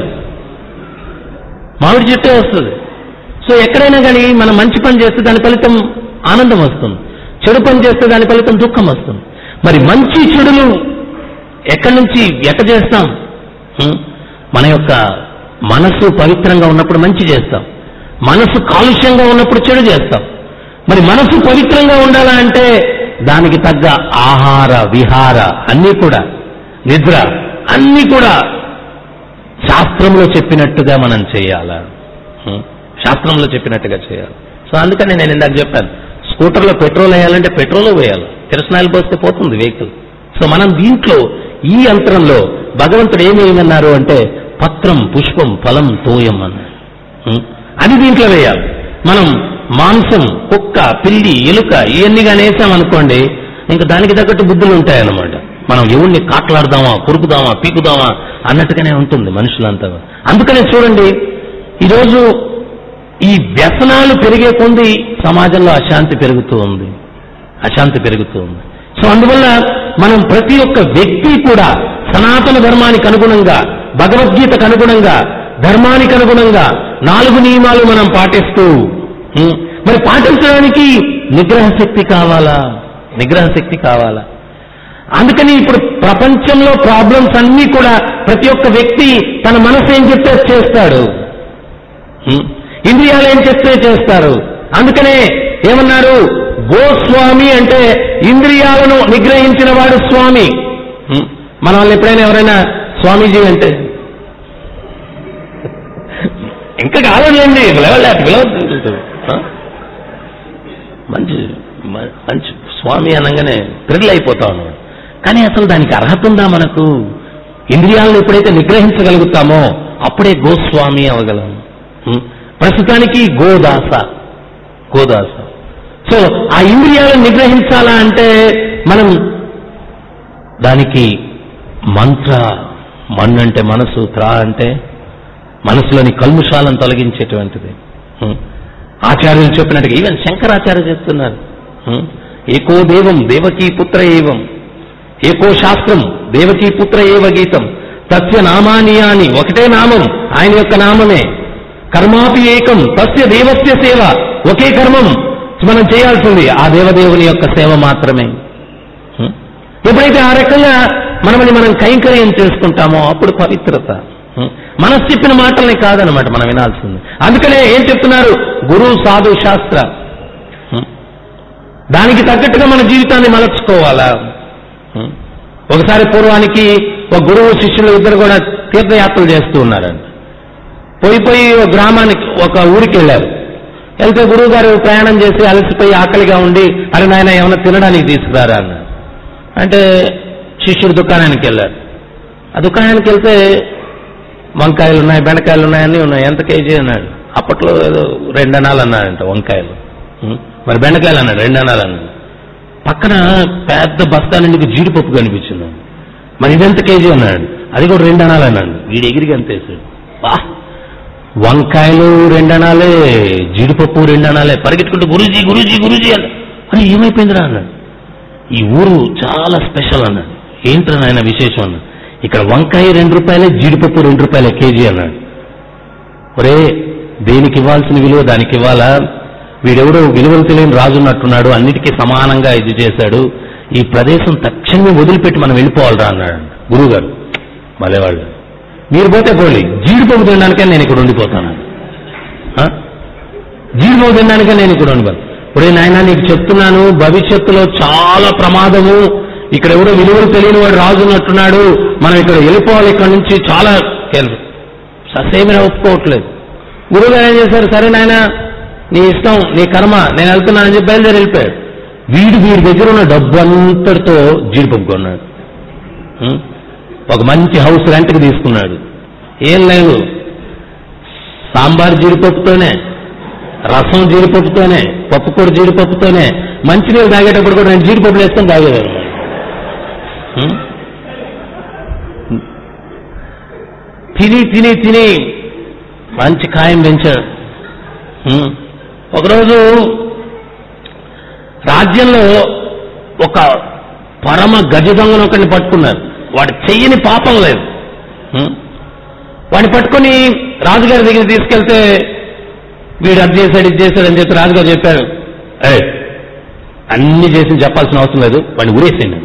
మామిడి చెట్టే వస్తుంది సో ఎక్కడైనా కానీ మనం మంచి పని చేస్తే దాని ఫలితం ఆనందం వస్తుంది చెడు పని చేస్తే దాని ఫలితం దుఃఖం వస్తుంది మరి మంచి చెడులు ఎక్కడి నుంచి ఎక్క చేస్తాం హ్మ్? మన యొక్క మనసు పవిత్రంగా ఉన్నప్పుడు మంచి చేస్తాం మనసు కాలుష్యంగా ఉన్నప్పుడు చెడు చేస్తాం మరి మనసు పవిత్రంగా ఉండాలా అంటే దానికి తగ్గ ఆహార విహార అన్నీ కూడా నిద్ర అన్నీ కూడా శాస్త్రంలో చెప్పినట్టుగా మనం చేయాలా హ్మ్? శాస్త్రంలో చెప్పినట్టుగా చేయాలి సో అందుకని నేను ఇందాక చెప్పాను స్కూటర్లో పెట్రోల్ వేయాలంటే పెట్రోల్ వేయాలి కిరసనాయిల్ పోస్తే పోతుంది వెహికల్ సో మనం దీంట్లో ఈ యంత్రంలో భగవంతుడు ఏమి వేయమన్నారు అంటే పత్రం పుష్పం ఫలం తోయం అన్నాడు హ్మ్? అది దీంట్లో వేయాలి మనం మాంసం కుక్క పిల్లి ఎలుక ఇవన్నీ కానీ వేసామనుకోండి ఇంకా దానికి తగ్గట్టు బుద్ధులు ఉంటాయన్నమాట మనం ఎవరిని కాట్లాడదామా కొరుకుదామా పీకుదామా అన్నట్టుగానే ఉంటుంది మనుషులంతా అందుకనే చూడండి ఈరోజు ఈ వ్యసనాలు పెరిగే కొంది సమాజంలో అశాంతి పెరుగుతూ ఉంది అశాంతి పెరుగుతూ ఉంది సో అందువల్ల మనం ప్రతి ఒక్క వ్యక్తి కూడా సనాతన ధర్మానికి అనుగుణంగా భగవద్గీతకు అనుగుణంగా ధర్మానికి అనుగుణంగా నాలుగు నియమాలు మనం పాటిస్తూ ఉం, మరి పాటించడానికి నిగ్రహ శక్తి కావాలా నిగ్రహ శక్తి కావాలా అందుకని ఇప్పుడు ప్రపంచంలో ప్రాబ్లమ్స్ అన్నీ కూడా ప్రతి ఒక్క వ్యక్తి తన మనసు ఏం చెప్తే అది చేస్తాడు హ్మ్. ఇంద్రియాలు ఏం చెప్తే చేస్తారు అందుకనే ఏమన్నారు గోస్వామి అంటే ఇంద్రియాలను నిగ్రహించిన వాడు స్వామి హ్మ్. మన వాళ్ళు ఎప్పుడైనా ఎవరైనా స్వామీజీ అంటే ఇంకా కావాలండి పిలవలే పిలవద్దు ఆ? మంచి మ- మంచి స్వామి అనగానే థ్రిల్ అయిపోతాను కానీ అసలు దానికి అర్హత ఉందా మనకు ఇంద్రియాలను ఎప్పుడైతే నిగ్రహించగలుగుతామో అప్పుడే గోస్వామి అవ్వగలం ఉం? ప్రస్తుతానికి గోదాస గోదాస సో ఆ ఇంద్రియాలను నిగ్రహించాలా అంటే మనం దానికి మంత్ర మన్ అంటే మనసు త్రా అంటే మనసులోని కల్ముషాలను తొలగించేటువంటిది హ్మ్. ఆచార్యులు చెప్పినట్టుగా ఈవెన్ శంకరాచార్య చెప్తున్నారు హ్మ్. ఏకో దేవం దేవకీ పుత్ర ఏవం ఏకో శాస్త్రం దేవకీ పుత్ర ఏవ గీతం తస్య నామానియాని ఒకటే నామం ఆయన యొక్క నామమే కర్మాపి ఏకం తస్య దేవస్య సేవ ఒకే కర్మం మనం చేయాల్సింది ఆ దేవదేవుని యొక్క సేవ మాత్రమే హ్మ్. ఎప్పుడైతే ఆ రకంగా మనమని మనం కైంకర్యం చేసుకుంటామో అప్పుడు పవిత్రత హ్మ్. మనసు చెప్పిన మాటల్ని కాదనమాట మనం వినాల్సింది అందుకనే ఏం చెప్తున్నారు గురు సాధు శాస్త్ర హ్మ్. దానికి తగ్గట్టుగా మన జీవితాన్ని మలచుకోవాలా హ్మ్. ఒకసారి పూర్వానికి ఒక గురువు శిష్యులు ఇద్దరు కూడా తీర్థయాత్రలు చేస్తూ ఉన్నారండి పోయి పోయి ఒక గ్రామానికి ఒక ఊరికి వెళ్ళారు వెళ్తే గురువు గారు ప్రయాణం చేసి అలసిపోయి ఆకలిగా ఉండి అరే నాయన ఏమైనా తినడానికి తీసుకురారా అన్నారు అంటే శిష్యుడు దుకాణానికి వెళ్ళారు ఆ దుకాణానికి వెళ్తే వంకాయలు ఉన్నాయి బెండకాయలు ఉన్నాయి అన్నీ ఉన్నాయి ఎంత కేజీ అన్నాడు అప్పట్లో ఏదో రెండు అనాలు అన్నాడంట వంకాయలు ఉం. మరి బెండకాయలు అన్నాడు రెండు అనాలు అన్నాడు పక్కన పెద్ద బస్తా నుండి జీడిపప్పు కనిపించింది మరి ఇదెంత కేజీ అన్నాడు అది కూడా రెండు అనాలు అన్నాడు వీడు ఎగిరికి అంతేసాడు బా వంకాయలు రెండనాలే జీడిపప్పు రెండనాలే పరిగెత్తుకుంటూ గురూజీ గురూజీ గురూజీ అన్న అని ఏమైపోయిందిరా అన్నాడు ఈ ఊరు చాలా స్పెషల్ అన్నాడు ఏంట్రా నాయన విశేషం అన్నాడు ఇక్కడ వంకాయ రెండు రూపాయలే జీడిపప్పు రెండు రూపాయలే కేజీ అన్నాడు ఒరే దేనికి ఇవ్వాల్సిన విలువ దానికి ఇవ్వాలా వీడెవడో విలువలు తెలియని రాజు ఉన్నట్టున్నాడు అన్నిటికీ సమానంగా ఇది చేశాడు ఈ ప్రదేశం తక్షణమే వదిలిపెట్టి మనం వెళ్ళిపోవాలరా అన్నాడు గురువుగారు మలేవాళ్ళు మీరు పోతే పోలి జీడిపప్పు తినడానికే నేను ఇక్కడ ఉండిపోతాను ఆ? జీడిపప్పు తినడానికే నేను ఇక్కడ ఉండిపోతాను ఒరే నాయన నీకు చెప్తున్నాను భవిష్యత్తులో చాలా ప్రమాదము ఇక్కడ ఎవడో విలువలు తెలియని వాడు రాజు ఉన్నట్టున్నాడు మనం ఇక్కడ వెళ్ళిపోవాలి ఇక్కడ నుంచి చాలా కేర్- ససేమిరా ఒప్పుకోవట్లేదు గురువుగారు ఏం చేశారు సరే నాయన నీ ఇష్టం నీ కర్మ నేను వెళ్తున్నానని చెప్పి బయలుదేరి వెళ్ళిపోయాడు వీడు వీడి దగ్గర ఉన్న డబ్బు అంతటితో జీడిపప్పు కొన్నాడు ఉం? ఒక మంచి హౌస్ రెంట్కి తీసుకున్నాడు ఏం లేదు సాంబార్ జీడిపప్పుతోనే రసం జీడిపప్పుతోనే పప్పుకూర జీడిపప్పుతోనే మంచినీళ్ళు తాగేటప్పుడు కూడా నేను జీడిపప్పులు వేసుకొని తాగేదాను ఉం? తిని తిని తిని మంచి ఖాయం పెంచాడు ఉం. ఒకరోజు రాజ్యంలో ఒక పరమ గజ దొంగను ఒకరిని పట్టుకున్నారు వాడు చెయ్యని పాపం లేదు ఉం? వాడిని పట్టుకొని రాజుగారి దగ్గర తీసుకెళ్తే వీడు అది చేశాడు ఇది చేశాడు అని చెప్పి రాజుగారు చెప్పారు ఏ అన్ని చేసి చెప్పాల్సిన అవసరం లేదు వాడిని ఉరేసేయండి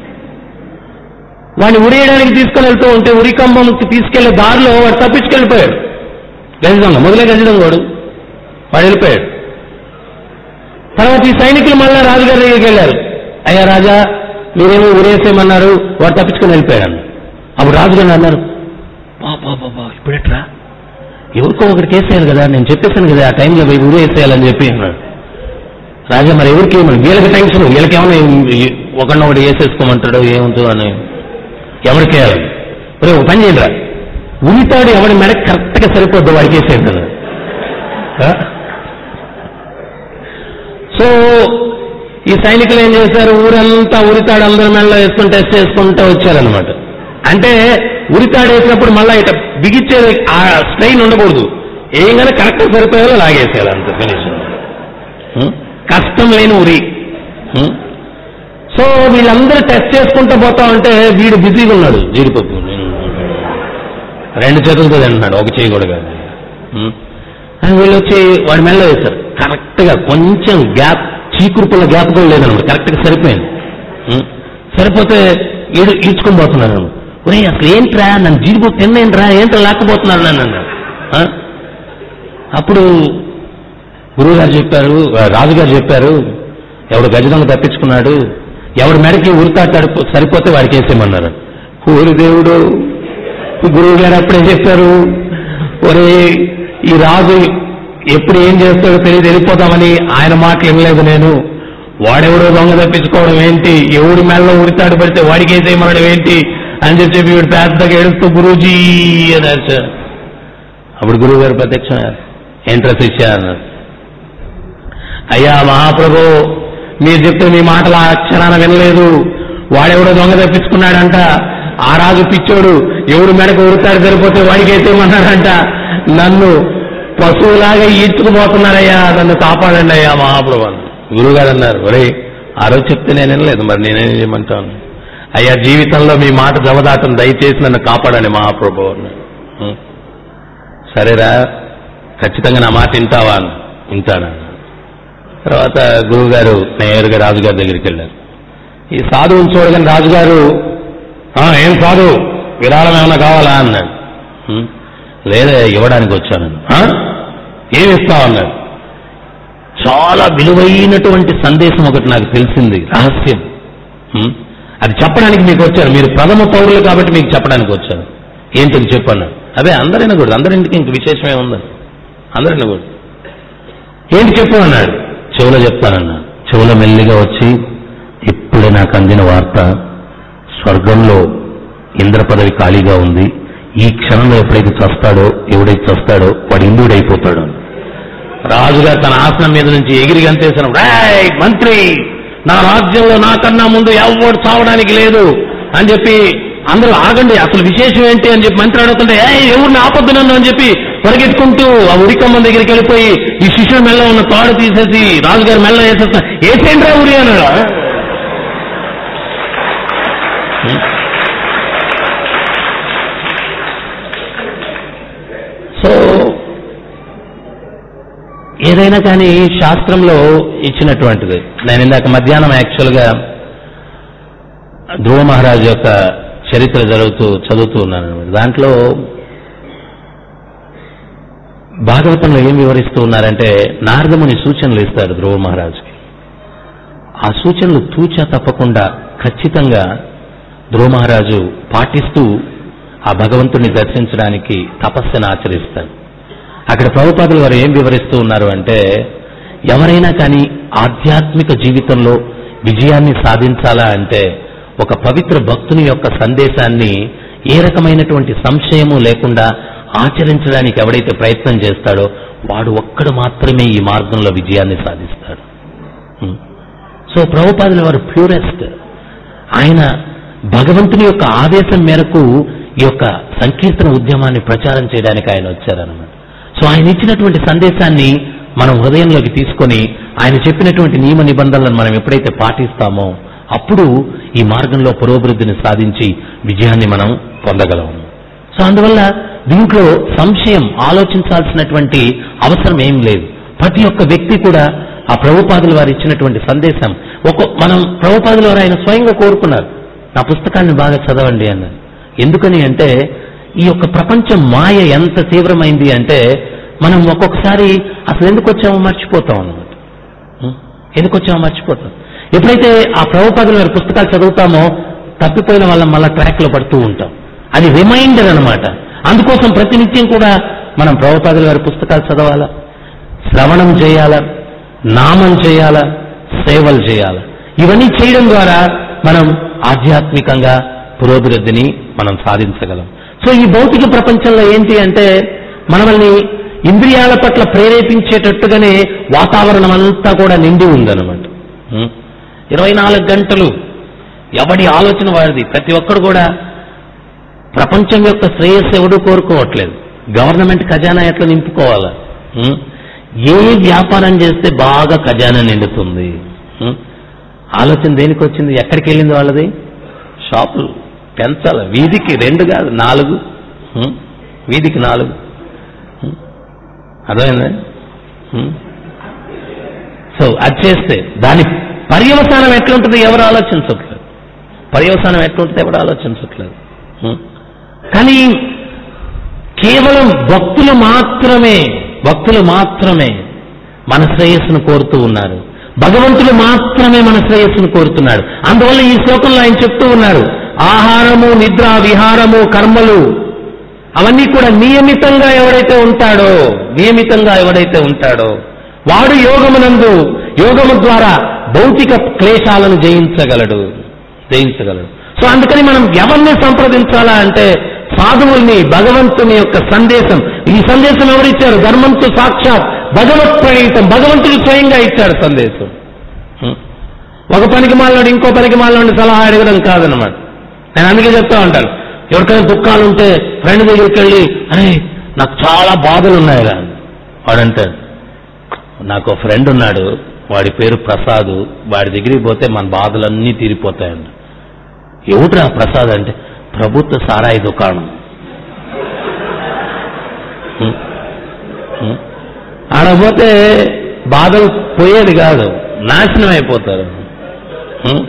వాడిని ఉరేయడానికి తీసుకొని వెళ్తూ ఉంటే ఉరికంబంకి తీసుకెళ్లే దారిలో వాడు తప్పించుకెళ్ళిపోయాడు గజదొంగ మొదలే గజదొంగ వాడు వాడు వెళ్ళిపోయాడు తర్వాత ఈ సైనికులు మళ్ళా రాజుగారి దగ్గరికి వెళ్ళారు అయ్యా రాజా మీరేమో ఉరేసేయమన్నారు వాడు తప్పించుకొని వెళ్ళిపోయాడు అన్న. అప్పుడు రాజుగారు అన్నారు బాబా బాబా ఇప్పుడెట్రా ఎవరికో ఒకటి కేసేయాలి కదా నేను చెప్పేశాను కదా ఆ టైంలో పోయి ఉరేసేయాలని చెప్పి అన్నాడు రాజా మరి ఎవరికి ఏమని వీళ్ళకి టెన్షన్ వీళ్ళకి ఏమన్నా ఒకడిని ఒకటి వేసేసుకోమంటాడు ఏముంటుందో అని ఎవరికి వేయాలి మరి ఒక పని చేయండి రా ఉరితాడు ఎవడి మెడ కరెక్ట్గా సరిపోద్దు వాడికి వేసేయండి అన్నాడు. ఆ? సో ఈ సైనికులు ఏం చేశారు ఊరంతా ఉరితాడు అందరి మెడలో వేసుకుని టెస్ట్ చేసుకుంటూ వచ్చారనమాట అంటే ఉరితాడు వేసినప్పుడు మళ్ళా ఇట బిగిచ్చే ఆ స్ట్రెయిన్ ఉండకూడదు ఏం కానీ కరెక్ట్ సరిపోయేలా లాగేసేయాలి అంత ఫినిష్ కష్టం లేని ఉరి ఉం? సో వీళ్ళందరూ టెస్ట్ చేసుకుంటూ పోతా ఉంటే వీడు బిజీగా ఉన్నాడు జీడిపప్పు రెండు చేతులతో తింటున్నాడు ఒక చేయి కూడా కాదు ఉం? అని వీళ్ళు వచ్చి వాడి మెల్ల వేశారు కరెక్ట్ గా కొంచెం గ్యాప్ చీకురుపుల గ్యాప్ కూడా లేదన్నమాట కరెక్ట్ గా సరిపోయింది ఉం? సరిపోతే ఈడు ఈడ్చుకొని పోతున్నాను ఒరే అసలు ఏంట్రా నన్ను జీడిపప్పు తిన్నేంట్రా ఏంట్రా లేకపోతున్నాను నన్ను అన్నాడు ఆ? అప్పుడు గురువుగారు చెప్పారు ఆ, రాజుగారు చెప్పారు ఎవడు గజదొంగ తప్పించుకున్నాడు ఎవడు మెడకి ఉరితాడు సరిపోతే వాడికి వేసేయమన్నారు ఊరి దేవుడు గురువు గారు అప్పుడే చెప్పారు ఒరే ఈ రాజు ఎప్పుడు ఏం చేస్తాడో తెలియదు వెళ్ళిపోతామని ఆయన మాటలు వినలేదు నేను వాడెవడో దొంగ తప్పించుకోవడం ఏంటి ఎవడి మెల్ల ఉరితాడు పడితే వాడికి వేసేయమనడం ఏంటి అని చెప్పి చెప్పి వీడు పెద్దగా ఏడుస్తూ గురూజీ అని అరిచారు. అప్పుడు గురువు గారు ప్రత్యక్షమయ్యారు ఏంట్రా శిష్య అన్నారు అయ్యా మహాప్రభు మీరు చెప్తే మీ మాటలు ఆ అక్షరాన వినలేదు వాడెవడో దొంగ తప్పించుకున్నాడంట ఆ రాజు పిచ్చోడు ఎవడు మెడకు ఉరుతాడు సరిపోతే వాడికి ఎత్తేమన్నాడంట నన్ను పశువులాగా ఈడ్చుకుపోతున్నారయ్యా నన్ను కాపాడండి అయ్యా మహాప్రభు అన్నారు. గురువుగారు అన్నారు ఒరే ఆ రోజు చెప్తే నేను వినలేదు మరి నేనేం చేయమంటాను అయ్యా జీవితంలో మీ మాట జవదాటం దయచేసి నన్ను కాపాడండి మహాప్రభు అన్నారు "ఉం. సరేరా ఖచ్చితంగా నా మాట వింటావా అన్న. వింటానా తర్వాత గురువు గారు నేరుగా రాజుగారి దగ్గరికి వెళ్ళారు ఈ సాధువుని చూడగానే రాజుగారు "ఆ, ఏం సాధు విరాళం ఏమైనా కావాలా అన్నాడు "ఉం, లేదే ఇవ్వడానికి వచ్చాను "ఆ? ఏమి ఇస్తావు అన్నాడు చాలా విలువైనటువంటి సందేశం ఒకటి నాకు తెలిసింది రహస్యం ఉం? అది చెప్పడానికి మీకు వచ్చాను మీరు ప్రథమ పౌరులు కాబట్టి మీకు చెప్పడానికి వచ్చాను ఏంటిది చెప్పాను అదే అందరైనా కూడా అందరింటికి ఇంక విశేషమే ఉంది అందరైనా కూడా ఏంటి చెప్పు అన్నాడు చెవులో చెప్తానన్నాడు చెవులో మెల్లిగా వచ్చి ఇప్పుడే నాకు అందిన వార్త స్వర్గంలో ఇంద్ర పదవి ఖాళీగా ఉంది ఈ క్షణంలో ఎప్పుడైతే చస్తాడో ఎవడైతే చస్తాడో వాడు ఇంద్రుడైపోతాడు అని రాజుగారు తన ఆసనం మీద నుంచి ఎగిరి గంతేసిన రాయ్ మంత్రి నా రాజ్యంలో నాకన్నా ముందు ఎవడు చావడానికి లేదు అని చెప్పి అందరూ ఆగండి అసలు విశేషం ఏంటి అని చెప్పి మంత్రి అడుగుతుంటే ఏ ఎవరిని ఆపద్దు నన్ను అని చెప్పి పరిగెత్తుకుంటూ ఆ ఉరికమ్మ దగ్గరికి వెళ్ళిపోయి ఈ శిష్యుడి మెల్ల ఉన్న తాడు తీసేసి రాజుగారి మెల్ల వేసేస్తా ఏసేంట్రా ఉరి అన్నాడు సో ఏదైనా కానీ శాస్త్రంలో ఇచ్చినటువంటిది నేను ఇందాక మధ్యాహ్నం యాక్చువల్గా ధ్రువ మహారాజు యొక్క చరిత్ర జరుగుతూ చదువుతూ ఉన్నాను అనమాట దాంట్లో భాగవతంలో ఏం వివరిస్తూ ఉన్నారంటే నారదముని సూచనలు ఇస్తారు ధ్రువ మహారాజుకి ఆ సూచనలు తూచా తప్పకుండా ఖచ్చితంగా ధ్రువ మహారాజు పాటిస్తూ ఆ భగవంతుని దర్శించడానికి తపస్సును ఆచరిస్తారు అక్కడ ప్రభుపాదులు వారు ఏం వివరిస్తూ ఉన్నారు అంటే ఎవరైనా కానీ ఆధ్యాత్మిక జీవితంలో విజయాన్ని సాధించాలా అంటే ఒక పవిత్ర భక్తుని యొక్క సందేశాన్ని ఏ రకమైనటువంటి సంశయము లేకుండా ఆచరించడానికి ఎవడైతే ప్రయత్నం చేస్తాడో వాడు ఒక్కడు మాత్రమే ఈ మార్గంలో విజయాన్ని సాధిస్తాడు ఉం. సో ప్రభుపాదుల వారు ప్యూరెస్ట్ ఆయన భగవంతుని యొక్క ఆదేశం మేరకు ఈ యొక్క సంకీర్తన ఉద్యమాన్ని ప్రచారం చేయడానికి ఆయన వచ్చారన్నమాట సో ఆయన ఇచ్చినటువంటి సందేశాన్ని మనం హృదయంలోకి తీసుకొని ఆయన చెప్పినటువంటి నియమ నిబంధనలను మనం ఎప్పుడైతే పాటిస్తామో అప్పుడు ఈ మార్గంలో పురోభివృద్ధిని సాధించి విజయాన్ని మనం పొందగలం సో అందువల్ల దీంట్లో సంశయం ఆలోచించాల్సినటువంటి అవసరం ఏం లేదు ప్రతి ఒక్క వ్యక్తి కూడా ఆ ప్రభుపాదుల వారు ఇచ్చినటువంటి సందేశం ఒక మనం ప్రభుపాదుల వారు ఆయన స్వయంగా కోరుకున్నారు నా పుస్తకాన్ని బాగా చదవండి అన్నారు ఎందుకని అంటే ఈ యొక్క ప్రపంచం మాయ ఎంత తీవ్రమైంది అంటే మనం ఒక్కొక్కసారి అసలు ఎందుకు వచ్చామో మర్చిపోతాం అన్నమాట ఉం? ఎందుకు వచ్చామో మర్చిపోతాం ఎప్పుడైతే ఆ ప్రభుపాదుల వారి పుస్తకాలు చదువుతామో తప్పిపోయిన వాళ్ళం మళ్ళా ట్రాక్ లో పడుతూ ఉంటాం అది రిమైండర్ అన్నమాట అందుకోసం ప్రతినిత్యం కూడా మనం ప్రభుపాదుల వారి పుస్తకాలు చదవాలా శ్రవణం చేయాలా నామం చేయాలా సేవలు చేయాలా ఇవన్నీ చేయడం ద్వారా మనం ఆధ్యాత్మికంగా పురోభివృద్ధిని మనం సాధించగలం సో ఈ భౌతిక ప్రపంచంలో ఏంటి అంటే మనల్ని ఇంద్రియాల పట్ల ప్రేరేపించేటట్టుగానే వాతావరణం అంతా కూడా నిండి ఉందన్నమాట ఉం? ఇరవై నాలుగు గంటలు ఎవడి ఆలోచన వాడిది ప్రతి ఒక్కడు కూడా ప్రపంచం యొక్క శ్రేయస్సు ఎవడూ కోరుకోవట్లేదు గవర్నమెంట్ ఖజానా ఎట్లా నింపుకోవాలా ఉం? ఏ వ్యాపారం చేస్తే బాగా ఖజానా నిండుతుంది ఉం? ఆలోచన దేనికి వచ్చింది ఎక్కడికి వెళ్ళింది వాళ్ళది షాపులు పెంచాలి వీధికి రెండు కాదు నాలుగు ఉం? వీధికి నాలుగు ఉం? అర్థమైందా ఉం? సో అది చేస్తే దాని పర్యవసానం ఎట్లుంటుంది ఎవరు ఆలోచించట్లేదు పర్యవసానం ఎట్లుంటుంది ఎవరు ఆలోచించట్లేదు ఉం? కానీ కేవలం భక్తులు మాత్రమే భక్తులు మాత్రమే మన శ్రేయస్సును కోరుతూ ఉన్నారు భగవంతుడు మాత్రమే మన శ్రేయస్సును కోరుతున్నాడు అందువల్ల ఈ శ్లోకంలో ఆయన చెప్తూ ఉన్నారు ఆహారము నిద్ర విహారము కర్మలు అవన్నీ కూడా నియమితంగా ఎవడైతే ఉంటాడో నియమితంగా ఎవడైతే ఉంటాడో వాడు యోగమునందు యోగము ద్వారా భౌతిక క్లేశాలను జయించగలడు జయించగలడు సో అందుకని మనం ఎవరిని సంప్రదించాలా అంటే సాధువుల్ని భగవంతుని యొక్క సందేశం ఈ సందేశం ఎవరిచ్చారు ధర్మంతో సాక్షాత్ భగవత్ ప్రణీతం భగవంతుడు స్వయంగా ఇచ్చాడు సందేశం హ్మ్. ఒక పనికి మాలోడు ఇంకో పనికి మాలోని సలహా అడగడం కాదనమాట నేను అందుకే చెప్తా ఉంటాను ఎవరికైనా దుఃఖాలు ఉంటే ఫ్రెండ్ దగ్గరికి వెళ్ళి అరే నాకు చాలా బాధలు ఉన్నాయి రా వాడంటాడు నాకు ఫ్రెండ్ ఉన్నాడు వాడి పేరు ప్రసాద్ వాడి దగ్గరికి పోతే మన బాధలన్నీ తీరిపోతాయండి ఎవడురా ప్రసాద్ అంటే ప్రభుత్వ సారాయి దుకాణం హ్మ్. హ్మ్. ఆడపోతే బాధలు పోయేది కాదు నాశనం అయిపోతారు హ్మ్.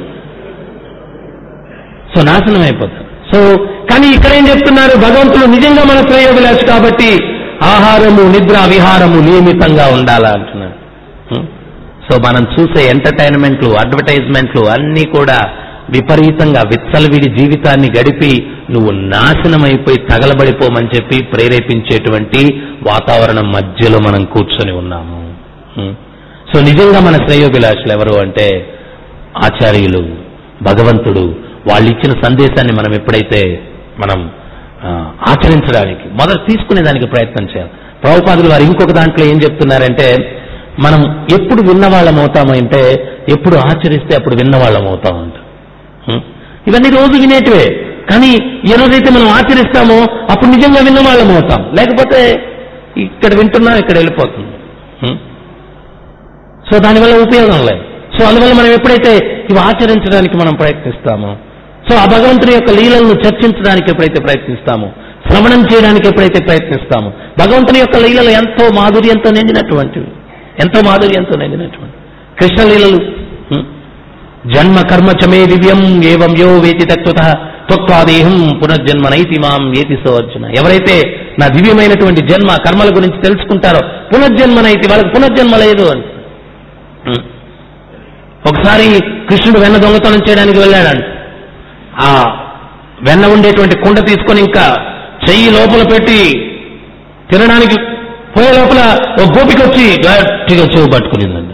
సో నాశనం అయిపోతారు సో కానీ ఇక్కడ ఏం చెప్తున్నారు భగవంతుడు నిజంగా మన శ్రేయోభిలాష్ కాబట్టి ఆహారము నిద్ర విహారము నియమితంగా ఉండాలా అంటున్నాడు హ్మ్. సో మనం చూసే ఎంటర్టైన్మెంట్లు అడ్వర్టైజ్మెంట్లు అన్నీ కూడా విపరీతంగా విచ్చలవిడి జీవితాన్ని గడిపి నువ్వు నాశనం అయిపోయి తగలబడిపోమని చెప్పి ప్రేరేపించేటువంటి వాతావరణం మధ్యలో మనం కూర్చొని ఉన్నాము హ్మ్. సో నిజంగా మన శ్రేయోభిలాషులు ఎవరు అంటే ఆచార్యులు భగవంతుడు వాళ్ళు ఇచ్చిన సందేశాన్ని మనం ఎప్పుడైతే మనం ఆ, ఆచరించడానికి మొదట తీసుకునే దానికి ప్రయత్నం చేయాలి ప్రభుపాదులు వారు ఇంకొక దాంట్లో ఏం చెప్తున్నారంటే మనం ఎప్పుడు విన్నవాళ్ళం అవుతామంటే ఎప్పుడు ఆచరిస్తే అప్పుడు విన్నవాళ్ళం అవుతామంట హ్మ్. ఇవన్నీ రోజు వినేటివే కానీ ఏ రోజైతే మనం ఆచరిస్తామో అప్పుడు నిజంగా విన్నవాళ్ళం అవుతాం లేకపోతే ఇక్కడ వింటున్నాం ఇక్కడ వెళ్ళిపోతుంది హ్మ్. సో దానివల్ల ఉపయోగం లేదు సో అందువల్ల మనం ఎప్పుడైతే ఇవి ఆచరించడానికి మనం ప్రయత్నిస్తామో సో ఆ భగవంతుని యొక్క లీలలను చర్చించడానికి ఎప్పుడైతే ప్రయత్నిస్తామో శ్రవణం చేయడానికి ఎప్పుడైతే ప్రయత్నిస్తామో భగవంతుని యొక్క లీలలు ఎంతో మాధుర్యంతో నిండినటువంటివి ఎంతో మాధుర్యంతో నిండినటువంటి కృష్ణ లీలలు హ్మ్. జన్మ కర్మ చమే దివ్యం ఏవం యో వేతి తత్వత త్వక్వాదేహం పునర్జన్మ నైతి మాం ఏతి సోర్జున ఎవరైతే నా దివ్యమైనటువంటి జన్మ కర్మల గురించి తెలుసుకుంటారో పునర్జన్మ నైతి వాళ్ళకి పునర్జన్మ లేదు అని హ్మ్. ఒకసారి కృష్ణుడు వెన్న దొంగతనం చేయడానికి వెళ్ళాడంట ఆ వెన్న ఉండేటువంటి కుండ తీసుకొని ఇంకా చెయ్యి లోపల పెట్టి తినడానికి పోయే లోపల ఒక గోపిక వచ్చి గట్టిగా చెవు పట్టుకునిందండి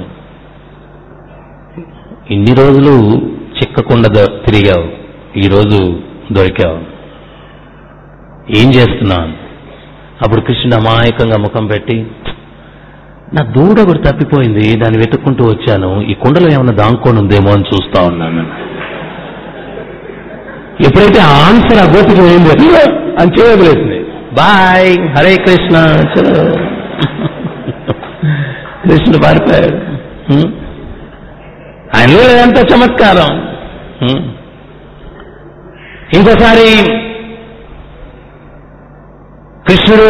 ఇన్ని రోజులు చిక్కకుండా దొ- తిరిగావు ఈరోజు దొరికావు ఏం చేస్తున్నావు అప్పుడు కృష్ణుడు అమాయకంగా ముఖం పెట్టి నా దూడ ఒకటి తప్పిపోయింది దాన్ని వెతుక్కుంటూ వచ్చాను ఈ కుండలో ఏమైనా దాంకొని ఉందేమో అని చూస్తా ఉన్నాను ఎప్పుడైతే ఆ ఆన్సర్ ఆ గోపిక ఏంది అని చేయగలేసింది బాయ్ హరే కృష్ణ చలో కృష్ణుడు పారిపోయాడు హ్మ్. ఆయనలో ఎంత చమత్కారం హ్మ్. ఇంకోసారి కృష్ణుడు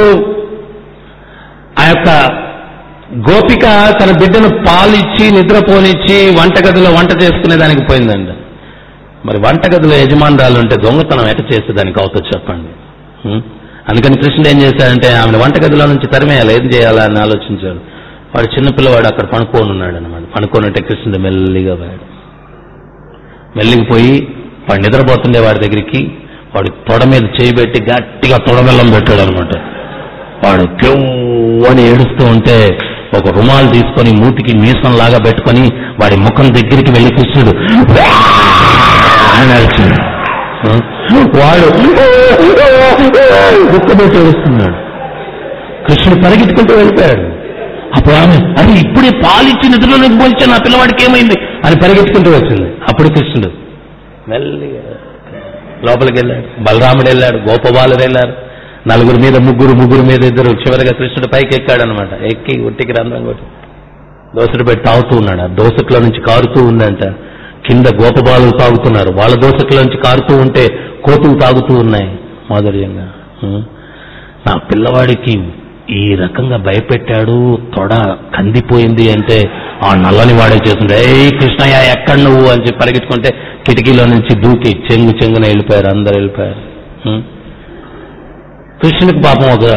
ఆ యొక్క గోపిక తన బిడ్డను పాలిచ్చి నిద్రపోనిచ్చి వంటగదిలో వంట చేసుకునే దానికి పోయిందండి మరి వంటగదిలో యజమానురాలు ఉంటే దొంగతనం ఎట చేస్తే దానికి అవుతుంది చెప్పండి హ్మ్? అందుకని కృష్ణుడు ఏం చేశాడంటే ఆమెను వంటగదిలో నుంచి తరిమేయాలి ఏం చేయాలా అని ఆలోచించాడు వాడు చిన్న పిల్లవాడు అక్కడ పనుకోని ఉన్నాడు అనమాట పనుకోని ఉంటే కృష్ణుడు మెల్లిగా పోయాడు మెల్లిగి పోయి వాడు నిద్రపోతుండే వాడి దగ్గరికి వాడి తొడ మీద చేయి పెట్టి గట్టిగా తొడబెల్లం పెట్టాడు అనమాట వాడు కెవ్వు అని ఏడుస్తూ ఉంటే ఒక రుమాలు తీసుకొని మూతికి మీసం లాగా పెట్టుకొని వాడి ముఖం దగ్గరికి వెళ్ళి కృష్ణుడు "వా!" అని అరిచాడు. వాడు దుఃఖపెట్టి ఏడుస్తున్నాడు కృష్ణుడు పరిగెత్తుకుంటూ వెళ్ళిపోయాడు అప్పుడు ఆమె అది ఇప్పుడే పాలిచ్చి నిద్రలోకి పోల్చా నా పిల్లవాడికి ఏమైంది అని పరిగెత్తుకుంటూ వచ్చింది అప్పుడు కృష్ణుడు మెల్లిగా లోపలికి వెళ్ళాడు బలరాముడు వెళ్ళాడు గోపబాలుడు వెళ్ళారు నలుగురు మీద ముగ్గురు ముగ్గురు మీద ఇద్దరు చివరిగా కృష్ణుడు పైకి ఎక్కాడు అనమాట ఎక్కి ఉట్టికి రంధ్రం కొట్టి దోసటి పెట్టి తాగుతూ ఉన్నాడు ఆ దోసట్లో నుంచి కారుతూ ఉందంట కింద గోపబాలు తాగుతున్నారు వాళ్ళ దోసట్లో నుంచి కారుతూ ఉంటే కోతులు తాగుతూ ఉన్నాయి మాధుర్యంగా హ్మ్. నా పిల్లవాడికి ఈ రకంగా భయపెట్టాడు తొడ కందిపోయింది అంటే ఆ నల్లని వాడే చేస్తుండే ఏ కృష్ణయ్య ఎక్కడ నువ్వు అని చెప్పి పరిగెత్తుకుంటే కిటికీలో నుంచి దూకి చెంగు చెంగున వెళ్ళిపోయారు అందరు వెళ్ళిపోయారు హ్మ్. కృష్ణుడికి పాపం ఒక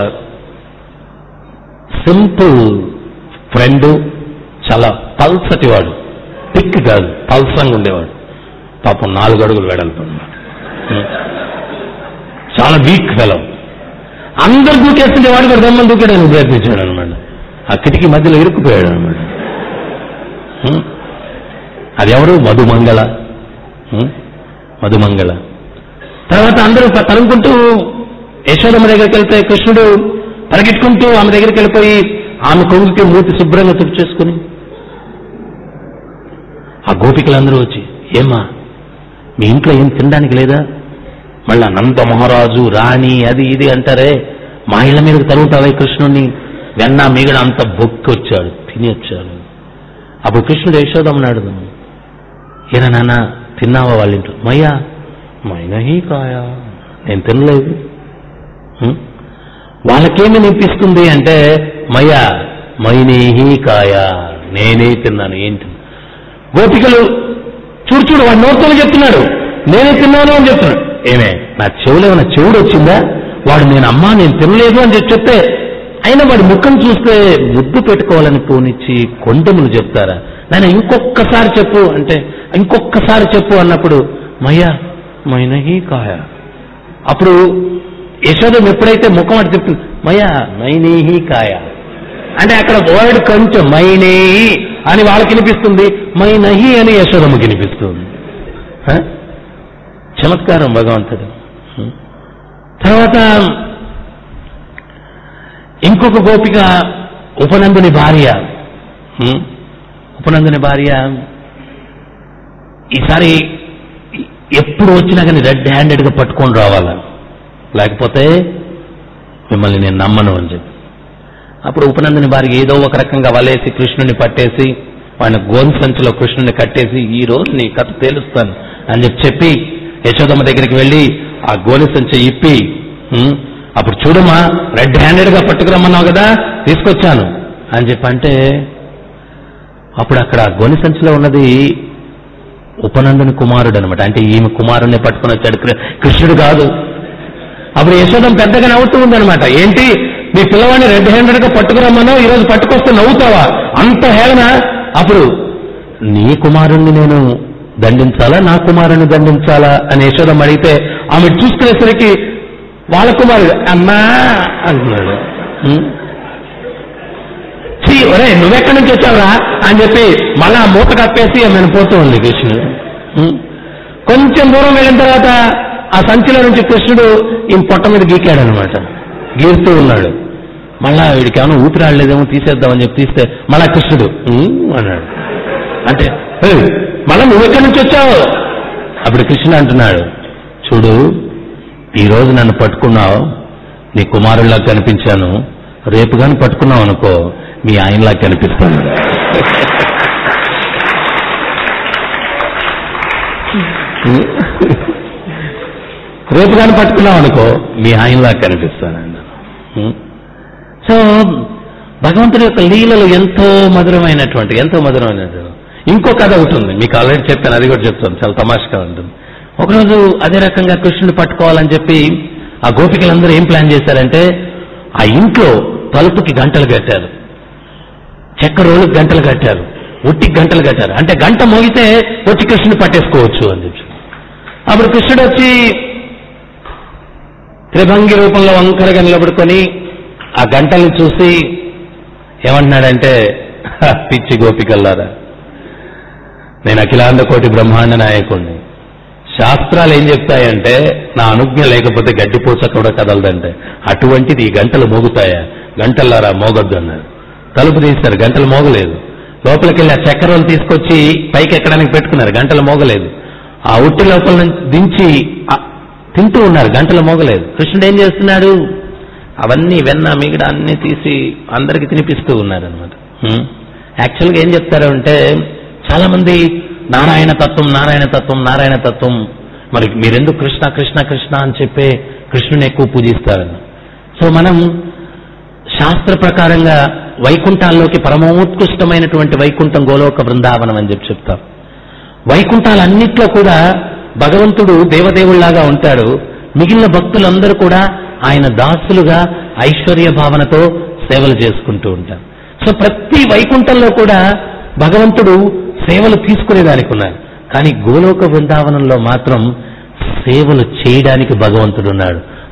సింపుల్ ఫ్రెండ్ చాలా పల్సటి వాడు టిక్ కాదు పల్సంగా ఉండేవాడు పాపం నాలుగు అడుగులు వెడల్పు అన్నమాట హ్మ్. చాలా వీక్ ఫెలో అందరు దూకేస్తుంటే వాడు కూడా దమ్మని దూకేయడానికి ప్రయత్నించాడు అనమాట ఆ కిటికీ మధ్యలో ఇరుక్కుపోయాడు అనమాట అది ఎవరు మధుమంగళ హ్మ్? మధుమంగళ తర్వాత అందరూ ప- తరుముకుంటూ యశోదమ్మ దగ్గరికి వెళ్తే కృష్ణుడు పరిగెట్టుకుంటూ ఆమె దగ్గరికి వెళ్ళిపోయి ఆమె కొంగుకి మూతి శుభ్రంగా తుడిచేసుకుని ఆ గోపికలందరూ వచ్చి ఏమ్మా మీ ఇంట్లో ఏం తినడానికి లేదా మళ్ళా నంద మహారాజు రాణి అది ఇది అంటారే మా ఇళ్ళ మీదకి తరుగుతావే కృష్ణుడిని వెన్న మిగడ అంత బొక్కి వచ్చాడు తిని వచ్చాడు అప్పుడు కృష్ణుడు యశోదమ్మని ఏనా నాన్న తిన్నావా వాళ్ళ ఇంట్లో మయ్యా మైనహీ కాయా నేను తినలేదు హ్మ్? వాళ్ళకేమి నింపిస్తుంది అంటే మయ్యా మైనేహీ కాయా నేనే తిన్నాను ఏం తిన్నా గోపికలు చూడు చూడు వాడు నోటితో చెప్తున్నాడు నేనే తిన్నాను అని చెప్తున్నాడు ఏమే నా చెవులో ఏమైనా చెవుడు వచ్చిందా వాడు నేను అమ్మా నేను తినలేదు అని చెప్పి చెప్తే అయినా వాడి ముఖం చూస్తే ముద్దు పెట్టుకోవాలని పోనిచ్చి కొండములు చెప్తారా నాయన ఇంకొక్కసారి చెప్పు అంటే ఇంకొక్కసారి చెప్పు అన్నప్పుడు మయ్యా మైనహీ కాయ అప్పుడు యశోదం ఎప్పుడైతే ముఖం అటు చెప్తుంది మయ్యా మైనేహీ కాయ అంటే అక్కడ వర్డ్ కొంచెం మైనే అని వాళ్ళకి వినిపిస్తుంది మైనహి అని యశోదమ్మకి వినిపిస్తుంది హ? చమత్కారం భగవంతుడు హ్మ్. తర్వాత ఇంకొక గోపిక ఉపనందుని భార్య హ్మ్. ఉపనందుని భార్య ఈసారి ఎప్పుడు వచ్చినా కానీ రెడ్ హ్యాండెడ్గా పట్టుకొని రావాలా లేకపోతే మిమ్మల్ని నేను నమ్మను అని చెప్పి అప్పుడు ఉపనందుని భార్య ఏదో ఒక రకంగా వలేసి కృష్ణుని పట్టేసి వాడిని గోన్ సంచిలో కృష్ణుని కట్టేసి ఈ రోజు నీ కథ తేలుస్తాను అని చెప్పి చెప్పి యశోదమ్మ దగ్గరికి వెళ్ళి ఆ గోని సంచి ఇప్పి "హ్మ్, అప్పుడు చూడమ్మా రెడ్ హ్యాండెడ్ గా పట్టుకురమ్మన్నావు కదా తీసుకొచ్చాను అని చెప్పి అంటే అప్పుడు అక్కడ ఆ గోని సంచిలో ఉన్నది ఉపనందుని కుమారుడు అనమాట అంటే ఈమె కుమారుణ్ణి పట్టుకొని వచ్చాడు కృ- కృష్ణుడు కాదు అప్పుడు యశోదం పెద్దగా నవ్వుతూ ఉందన్నమాట ఏంటి నీ పిల్లవాడిని రెడ్ హ్యాండెడ్ గా పట్టుకురమ్మన్నావు ఈరోజు పట్టుకొస్తే నవ్వుతావా అంత హేళన అప్పుడు నీ కుమారుణ్ణి నేను దండించాలా నా కుమారుణ్ణి దండించాలా అని యశోదం అడిగితే ఆమె చూసుకునేసరికి వాళ్ళ కుమారుడు అమ్మా అంటున్నాడు "ఉం? చీ ఒరే నువ్వెక్కడి నుంచి వచ్చావురా అని చెప్పి మళ్ళా ఆ మూత కప్పేసి ఆమెను పోతూ ఉంది కృష్ణుడు ఉం? కొంచెం దూరం వెళ్ళిన తర్వాత ఆ సంచిలో నుంచి కృష్ణుడు ఈ పొట్ట మీద గీకాడు అనమాట గీరుతూ ఉన్నాడు మళ్ళా వీడికి ఏమైనా ఊపిరాడలేదేమో తీసేద్దామని చెప్పి తీస్తే మళ్ళా కృష్ణుడు "ఉం?" అన్నాడు అంటే "ఏయ్, మళ్ళా నువ్వెక్కడి నుంచి వచ్చావు అప్పుడు కృష్ణుడు అంటున్నాడు చూడు ఈ రోజు నన్ను పట్టుకున్నావు నీ కుమారుల్లా కనిపించాను రేపు కానీ పట్టుకున్నావు అనుకో మీ ఆయనలా కనిపిస్తాను రేపు కానీ పట్టుకున్నావు అనుకో మీ ఆయనలా కనిపిస్తానండి ఉం? సో భగవంతుడి యొక్క లీలలు ఎంతో మధురమైనటువంటి ఎంతో మధురమైనటువంటి ఇంకో కథ ఒకటి ఉంది మీకు ఆల్రెడీ చెప్పాను అది కూడా చెప్తాను చాలా తమాషగా ఉంటుంది ఒకరోజు అదే రకంగా కృష్ణుని పట్టుకోవాలని చెప్పి ఆ గోపికలందరూ ఏం ప్లాన్ చేశారంటే ఆ ఇంట్లో తలుపుకి గంటలు కట్టారు చెక్క రోలుకి గంటలు కట్టారు ఉట్టికి గంటలు కట్టారు అంటే గంట మోగితే వచ్చి కృష్ణుని పట్టేసుకోవచ్చు అని చెప్పి అప్పుడు కృష్ణుడు వచ్చి త్రిభంగి రూపంలో వంకరగా నిలబడుకొని ఆ గంటల్ని చూసి ఏమంటున్నాడంటే "హ, పిచ్చి గోపికల్లారా నేను అఖిలాండ కోటి బ్రహ్మాండ నాయకుడిని శాస్త్రాలు ఏం చెప్తాయంటే నా అనుజ్ఞ లేకపోతే గడ్డిపోచ కూడా కదలదంటే అటువంటిది ఈ గంటలు మోగుతాయా గంటల్లారా మోగొద్దు అన్నారు తలుపు తీస్తారు గంటలు మోగలేదు లోపలికి వెళ్ళి ఆ చక్కెరలు తీసుకొచ్చి పైకి ఎక్కడానికి పెట్టుకున్నారు గంటలు మోగలేదు ఆ ఉట్టి లోపల నుంచి దించి ఆ తింటూ ఉన్నారు గంటలు మోగలేదు కృష్ణుడు ఏం చేస్తున్నాడు అవన్నీ వెన్న మిగడ అన్ని తీసి అందరికి తినిపిస్తూ ఉన్నారనమాట యాక్చువల్గా ఏం చెప్తారు అంటే చాలా మంది నారాయణ తత్వం నారాయణ తత్వం నారాయణ తత్వం మరి మీరెందుకు కృష్ణ కృష్ణ కృష్ణ అని చెప్పే కృష్ణుని ఎక్కువ పూజిస్తారని సో మనం శాస్త్ర ప్రకారంగా వైకుంఠాల్లోకి పరమోత్కృష్టమైనటువంటి వైకుంఠం గోలోక బృందావనం అని చెప్పి చెప్తాం వైకుంఠాలన్నిట్లో కూడా భగవంతుడు దేవదేవుళ్లాగా ఉంటాడు మిగిలిన భక్తులందరూ కూడా ఆయన దాసులుగా ఐశ్వర్య భావనతో సేవలు చేసుకుంటూ ఉంటారు సో ప్రతి వైకుంఠంలో కూడా భగవంతుడు సేవలు తీసుకునేదానికి ఉన్నారు కానీ గోలోక బృందావనంలో మాత్రం సేవలు చేయడానికి భగవంతుడు ఉన్నాడు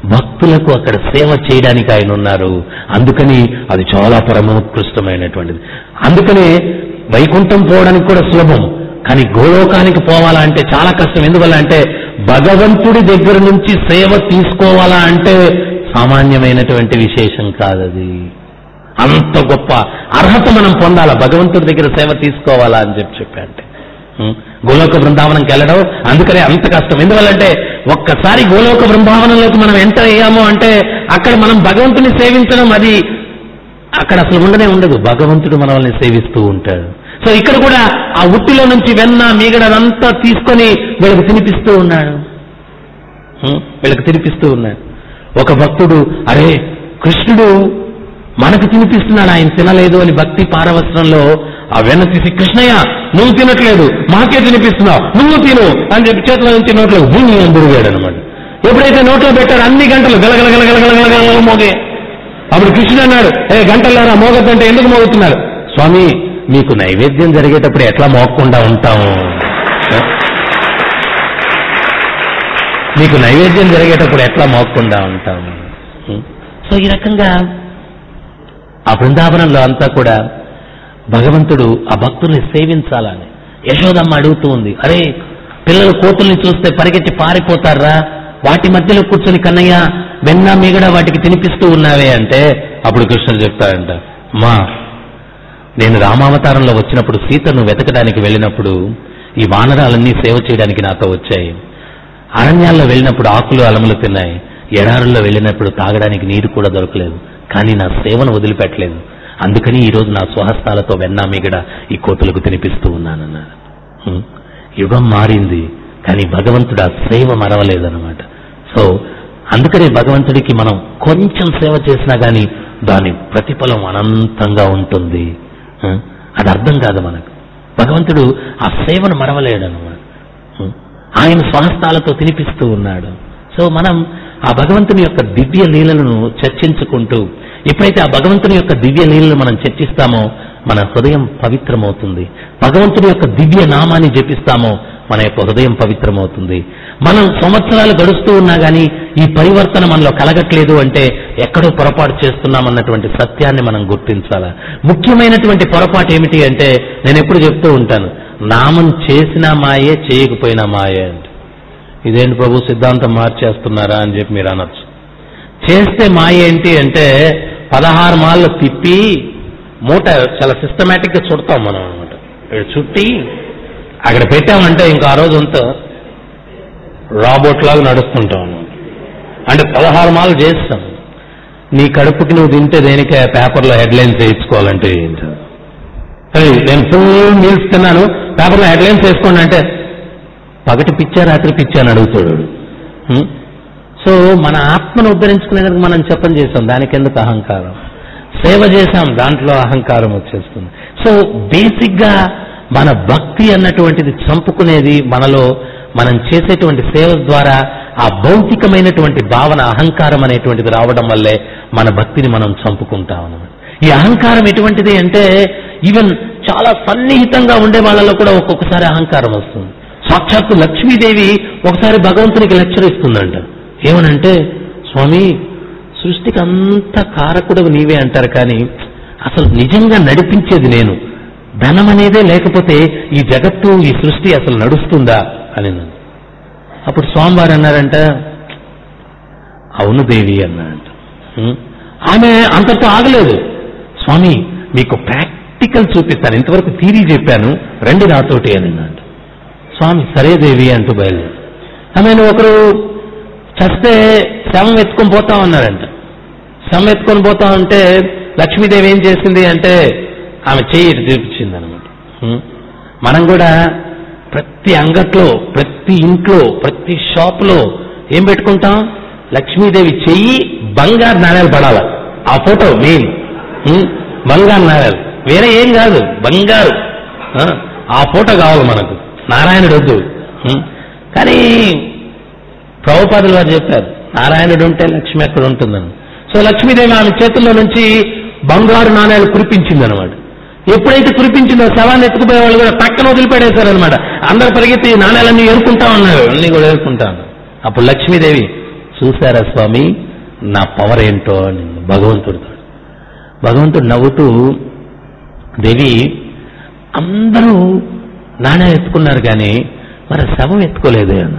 భక్తులకు అక్కడ సేవ చేయడానికి ఆయన ఉన్నారు అందుకని అది చాలా పరమోత్కృష్టమైనటువంటిది అందుకనే వైకుంఠం పోవడానికి కూడా సులభం కానీ గోలోకానికి పోవాలా అంటే చాలా కష్టం ఎందువల్ల అంటే భగవంతుడి దగ్గర నుంచి సేవ తీసుకోవాలా అంటే సామాన్యమైనటువంటి విశేషం కాదది అంత గొప్ప అర్హత మనం పొందాలా భగవంతుడి దగ్గర సేవ తీసుకోవాలా అని చెప్పి చెప్పంటే గోలోక బృందావనంకి వెళ్ళడం అందుకనే అంత కష్టం ఎందువల్లంటే ఒక్కసారి గోలోక బృందావనంలోకి మనం ఎంటర్ అయ్యాము అంటే అక్కడ మనం భగవంతుని సేవించడం అది అక్కడ అసలు ఉండనే ఉండదు భగవంతుడు మనల్ని సేవిస్తూ ఉంటాడు సో ఇక్కడ కూడా ఆ ఉట్టిలో నుంచి వెన్న మీగడ అదంతా తీసుకొని వీళ్ళకి తినిపిస్తూ ఉన్నాడు హ్మ్? వీళ్ళకి తినిపిస్తూ ఉన్నాడు ఒక భక్తుడు అరే కృష్ణుడు మనకు తినిపిస్తున్నాడు ఆయన తినలేదు అని భక్తి పారవస్త్రంలో ఆ వెన్న తీసి కృష్ణయ్య నువ్వు తినట్లేదు మాకే తినిపిస్తున్నావు నువ్వు తిను అని చెప్పి చేతిలో నుంచి నోట్లో భూమి అని బురిగాడు అనమాట ఎప్పుడైతే నోట్లో పెట్టాడు అన్ని గంటలు గలగల గలగల గలగల గలగల మోగే అప్పుడు కృష్ణుడు అన్నాడు ఏ గంటలారా మోగద్దంటే ఎందుకు మోగుతున్నారు స్వామి మీకు నైవేద్యం జరిగేటప్పుడు ఎట్లా మోగకుండా ఉంటాము మీకు నైవేద్యం జరిగేటప్పుడు ఎట్లా మోగకుండా ఉంటాము సో ఈ రకంగా ఆ బృందావనంలో అంతా కూడా భగవంతుడు ఆ భక్తుల్ని సేవించాలని యశోదమ్మ అడుగుతూ ఉంది అరే పిల్లలు కోతుల్ని చూస్తే పరిగెత్తి పారిపోతారా వాటి మధ్యలో కూర్చొని కన్నయ్య వెన్న మిగడ వాటికి తినిపిస్తూ ఉన్నావే అంటే అప్పుడు కృష్ణుడు చెప్తాడంట మా నేను రామావతారంలో వచ్చినప్పుడు సీతను వెతకడానికి వెళ్ళినప్పుడు ఈ వానరాలన్నీ సేవ చేయడానికి నాతో వచ్చాయి అరణ్యాల్లో వెళ్ళినప్పుడు ఆకులు అలములు తిన్నాయి ఎడారుల్లో వెళ్ళినప్పుడు తాగడానికి నీరు కూడా దొరకలేదు కానీ నా సేవను వదిలిపెట్టలేదు అందుకని ఈ రోజు నా స్వహస్తాలతో వెన్నా మిగడ ఈ కోతులకు తినిపిస్తూ ఉన్నానన్నాడు హ్మ్. యుగం మారింది కానీ భగవంతుడు ఆ సేవ మరవలేదన్నమాట సో అందుకనే భగవంతుడికి మనం కొంచెం సేవ చేసినా కానీ దాని ప్రతిఫలం అనంతంగా ఉంటుంది ఆ? అది అర్థం కాదు మనకు భగవంతుడు ఆ సేవను మరవలేడనమాట హ్మ్. ఆయన స్వహస్తాలతో తినిపిస్తూ ఉన్నాడు సో మనం ఆ భగవంతుని యొక్క దివ్య లీలలను చర్చించుకుంటూ ఎప్పుడైతే ఆ భగవంతుని యొక్క దివ్య లీలను మనం చర్చిస్తామో మన హృదయం పవిత్రమవుతుంది భగవంతుని యొక్క దివ్య నామాన్ని జపిస్తామో మన యొక్క హృదయం పవిత్రమవుతుంది మనం సంవత్సరాలు గడుస్తూ ఉన్నా కానీ ఈ పరివర్తన మనలో కలగట్లేదు అంటే ఎక్కడో పొరపాటు చేస్తున్నామన్నటువంటి సత్యాన్ని మనం గుర్తించాలా ముఖ్యమైనటువంటి పొరపాటు ఏమిటి అంటే నేను ఎప్పుడు చెప్తూ ఉంటాను నామం చేసినా మాయే చేయకపోయినా మాయే అంటే ఇదేంటి ప్రభు సిద్ధాంతం మార్చేస్తున్నారా అని చెప్పి మీరు అనొచ్చు చేస్తే మాయ ఏంటి అంటే పదహారు మాళ్ళు తిప్పి మూట చాలా సిస్టమేటిక్ గా చుడతాం మనం అనమాట చుట్టి అక్కడ పెట్టామంటే ఇంకా ఆ రోజు అంతా రాబోట్ లాగా నడుస్తుంటాం అనమాట అంటే పదహారు మాలు చేస్తాం నీ కడుపుకి నువ్వు తింటే దేనికే పేపర్లో హెడ్లైన్స్ వేయించుకోవాలంటే ఏంటి సరే నేను ఫుల్ మీల్స్ తిన్నాను పేపర్లో హెడ్లైన్స్ వేసుకోండి అంటే పగటి పిచ్చా రాత్రి పిచ్చా అని అడుగుతాడు వాడు. హ్మ్? సో మన ఆత్మను ఉద్ధరించుకునేందుకు మనం చెప్పం చేసాం దానికి ఎందుకు అహంకారం సేవ చేశాం దాంట్లో అహంకారం వచ్చేస్తుంది సో బేసిక్ గా మన భక్తి అన్నటువంటిది చంపుకునేది మనలో మనం చేసేటువంటి సేవ ద్వారా ఆ భౌతికమైనటువంటి భావన అహంకారం అనేటువంటిది రావడం వల్లే మన భక్తిని మనం చంపుకుంటాం అన్నమాట ఈ అహంకారం ఎటువంటిది అంటే ఈవెన్ చాలా సన్నిహితంగా ఉండే వాళ్ళలో కూడా ఒక్కొక్కసారి అహంకారం వస్తుంది సాక్షాత్తు లక్ష్మీదేవి ఒకసారి భగవంతునికి లెక్చర్ ఇస్తుందంట ఏమనంటే స్వామి సృష్టికి అంత కారకుడు నీవే అంటారు కానీ అసలు నిజంగా నడిపించేది నేను ధనం అనేదే లేకపోతే ఈ జగత్తు ఈ సృష్టి అసలు నడుస్తుందా అని అన్నాను. అప్పుడు స్వామివారు అన్నారంట అవును దేవి అన్నారంట "ఉం?" ఆమె అంతటితో ఆగలేదు స్వామి మీకు ప్రాక్టికల్ చూపిస్తాను ఇంతవరకు థీరీ చెప్పాను రండి నాతోటి అని అన్నాడు స్వామి సరే దేవి అంటూ బయలుదేరి ఆమెను ఒకరు చస్తే శవం ఎత్తుకొని పోతా ఉన్నారంట శవం ఎత్తుకొని పోతా ఉంటే లక్ష్మీదేవి ఏం చేసింది అంటే ఆమె చెయ్యి ఇటు చూపించింది అనమాట మనం కూడా ప్రతి అంగట్లో ప్రతి ఇంట్లో ప్రతి షాప్లో ఏం పెట్టుకుంటాం లక్ష్మీదేవి చెయ్యి బంగారు నాణ్యాలు పడాల ఆ ఫోటో మెయిన్ ఉమ్, బంగారు నాణ్యాలు వేరే ఏం కాదు బంగారు ఆ, ఆ ఫోటో కావాలి మనకు నారాయణుడు వద్దు ఉమ్, కానీ ప్రభుపాదులు వారు చెప్పారు నారాయణుడు ఉంటే లక్ష్మి ఎక్కడ ఉంటుందని సో లక్ష్మీదేవి ఆమె చేతుల్లో నుంచి బంగారు నాణ్యాలు కురిపించిందనమాట ఎప్పుడైతే కురిపించిందో శవాన్ని ఎత్తుకుపోయే వాళ్ళు కూడా పక్కన వదిలిపెట్టేశారనమాట అందరు పరిగెత్తి ఈ నాణ్యాలన్నీ ఏరుకుంటా ఉన్నారు అన్ని కూడా ఏరుకుంటా ఉన్నారు అప్పుడు లక్ష్మీదేవి చూసారా స్వామి నా పవర్ ఏంటో అని భగవంతుడితో భగవంతుడు నవ్వుతూ దేవి అందరూ నాణ్యం ఎత్తుకున్నారు కానీ మరి శవం ఎత్తుకోలేదే అన్న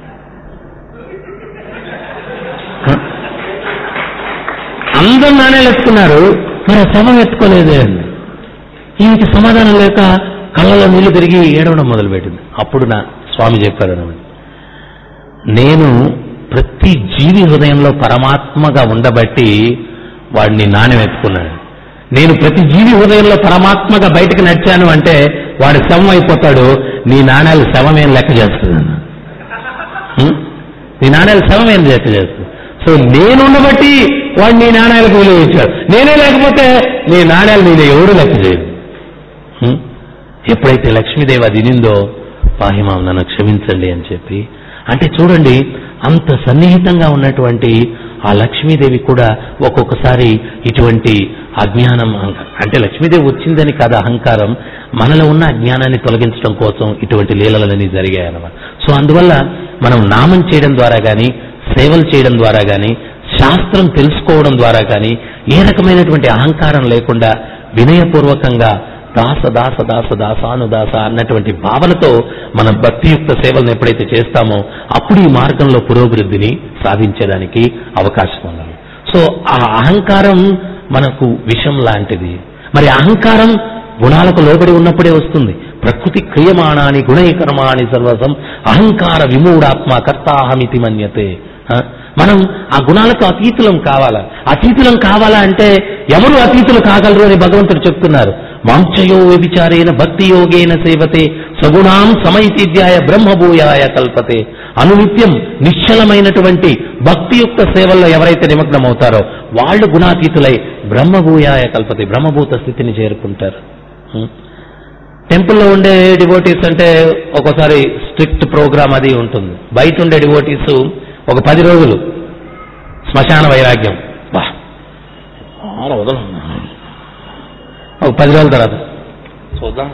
అందరూ నాణ్యాలు ఎత్తుకున్నారు మరి ఆ శవం ఎత్తుకోలేదే అండి ఈమెకి సమాధానం లేక కళ్ళలో నీళ్లు తిరిగి ఏడవడం మొదలుపెట్టింది అప్పుడు నా స్వామి చెప్పారు అన్నమాట నేను ప్రతి జీవి హృదయంలో పరమాత్మగా ఉండబట్టి వాడిని నాణ్యం ఎత్తుకున్నాడు నేను ప్రతి జీవి హృదయంలో పరమాత్మగా బయటకు నడిచాను అంటే వాడు శవం అయిపోతాడు నీ నాణ్యాలు శవమేం లెక్క చేస్తుంది అన్న. హ్మ్? నీ నాణ్యాలు శవమేం లెక్క చేస్తుంది సో నేను ఉండబట్టి వాడు నీ నాణ్యాలకు విలువ ఇచ్చాడు నేనే లేకపోతే నీ నాణ్యాలు నేను ఎవరు లెక్క చేయదు హ్మ్? ఎప్పుడైతే లక్ష్మీదేవి అది వినిందో పాహిమాం నన్ను క్షమించండి అని చెప్పి అంటే చూడండి అంత సన్నిహితంగా ఉన్నటువంటి ఆ లక్ష్మీదేవి కూడా ఒక్కొక్కసారి ఇటువంటి అజ్ఞానం అహంకారం అంటే లక్ష్మీదేవి వచ్చిందని కాదు అహంకారం మనలో ఉన్న అజ్ఞానాన్ని తొలగించడం కోసం ఇటువంటి లీలలన్నీ జరిగాయన్నమాట సో అందువల్ల మనం నామం చేయడం ద్వారా కానీ సేవలు చేయడం ద్వారా కానీ శాస్త్రం తెలుసుకోవడం ద్వారా కానీ ఏ రకమైనటువంటి అహంకారం లేకుండా వినయపూర్వకంగా దాస దాస దాస దాసానుదాస అన్నటువంటి భావనతో మనం భక్తియుక్త సేవలను ఎప్పుడైతే చేస్తామో అప్పుడు ఈ మార్గంలో పురోభివృద్ధిని సాధించడానికి అవకాశం ఉండాలి సో ఆ అహంకారం మనకు విషం లాంటిది మరి అహంకారం గుణాలకు లోబడి ఉన్నప్పుడే వస్తుంది ప్రకృతి క్రియమాణాని గుణైకర్మాణి సర్వసం అహంకార విమూఢాత్మ కర్తాహమితి మన్యతే ఆ? మనం ఆ గుణాలకు అతీతులం కావాలా అతీతులం కావాలా అంటే ఎవరు అతీతులు కాగలరు అని భగవంతుడు చెప్తున్నారు మాంచయో వ్యభిచారేన భక్తి యోగేన సేవతే సగుణాం సమైతిధ్యాయ బ్రహ్మభూయాయ కల్పతే అనునిత్యం నిశ్చలమైనటువంటి భక్తియుక్త సేవల్లో ఎవరైతే నిమగ్నమవుతారో వాళ్ళు గుణాతీతులై బ్రహ్మభూయాయ కల్పతే బ్రహ్మభూత స్థితిని చేరుకుంటారు హ్మ్. టెంపుల్లో ఉండే డివోటీస్ అంటే ఒక్కోసారి స్ట్రిక్ట్ ప్రోగ్రామ్ అది ఉంటుంది బయట ఉండే డివోటీస్ ఒక పది రోజులు శ్మశాన వైరాగ్యం బా ఆడ వదలం ఒక పది రోజుల తర్వాత చూద్దాం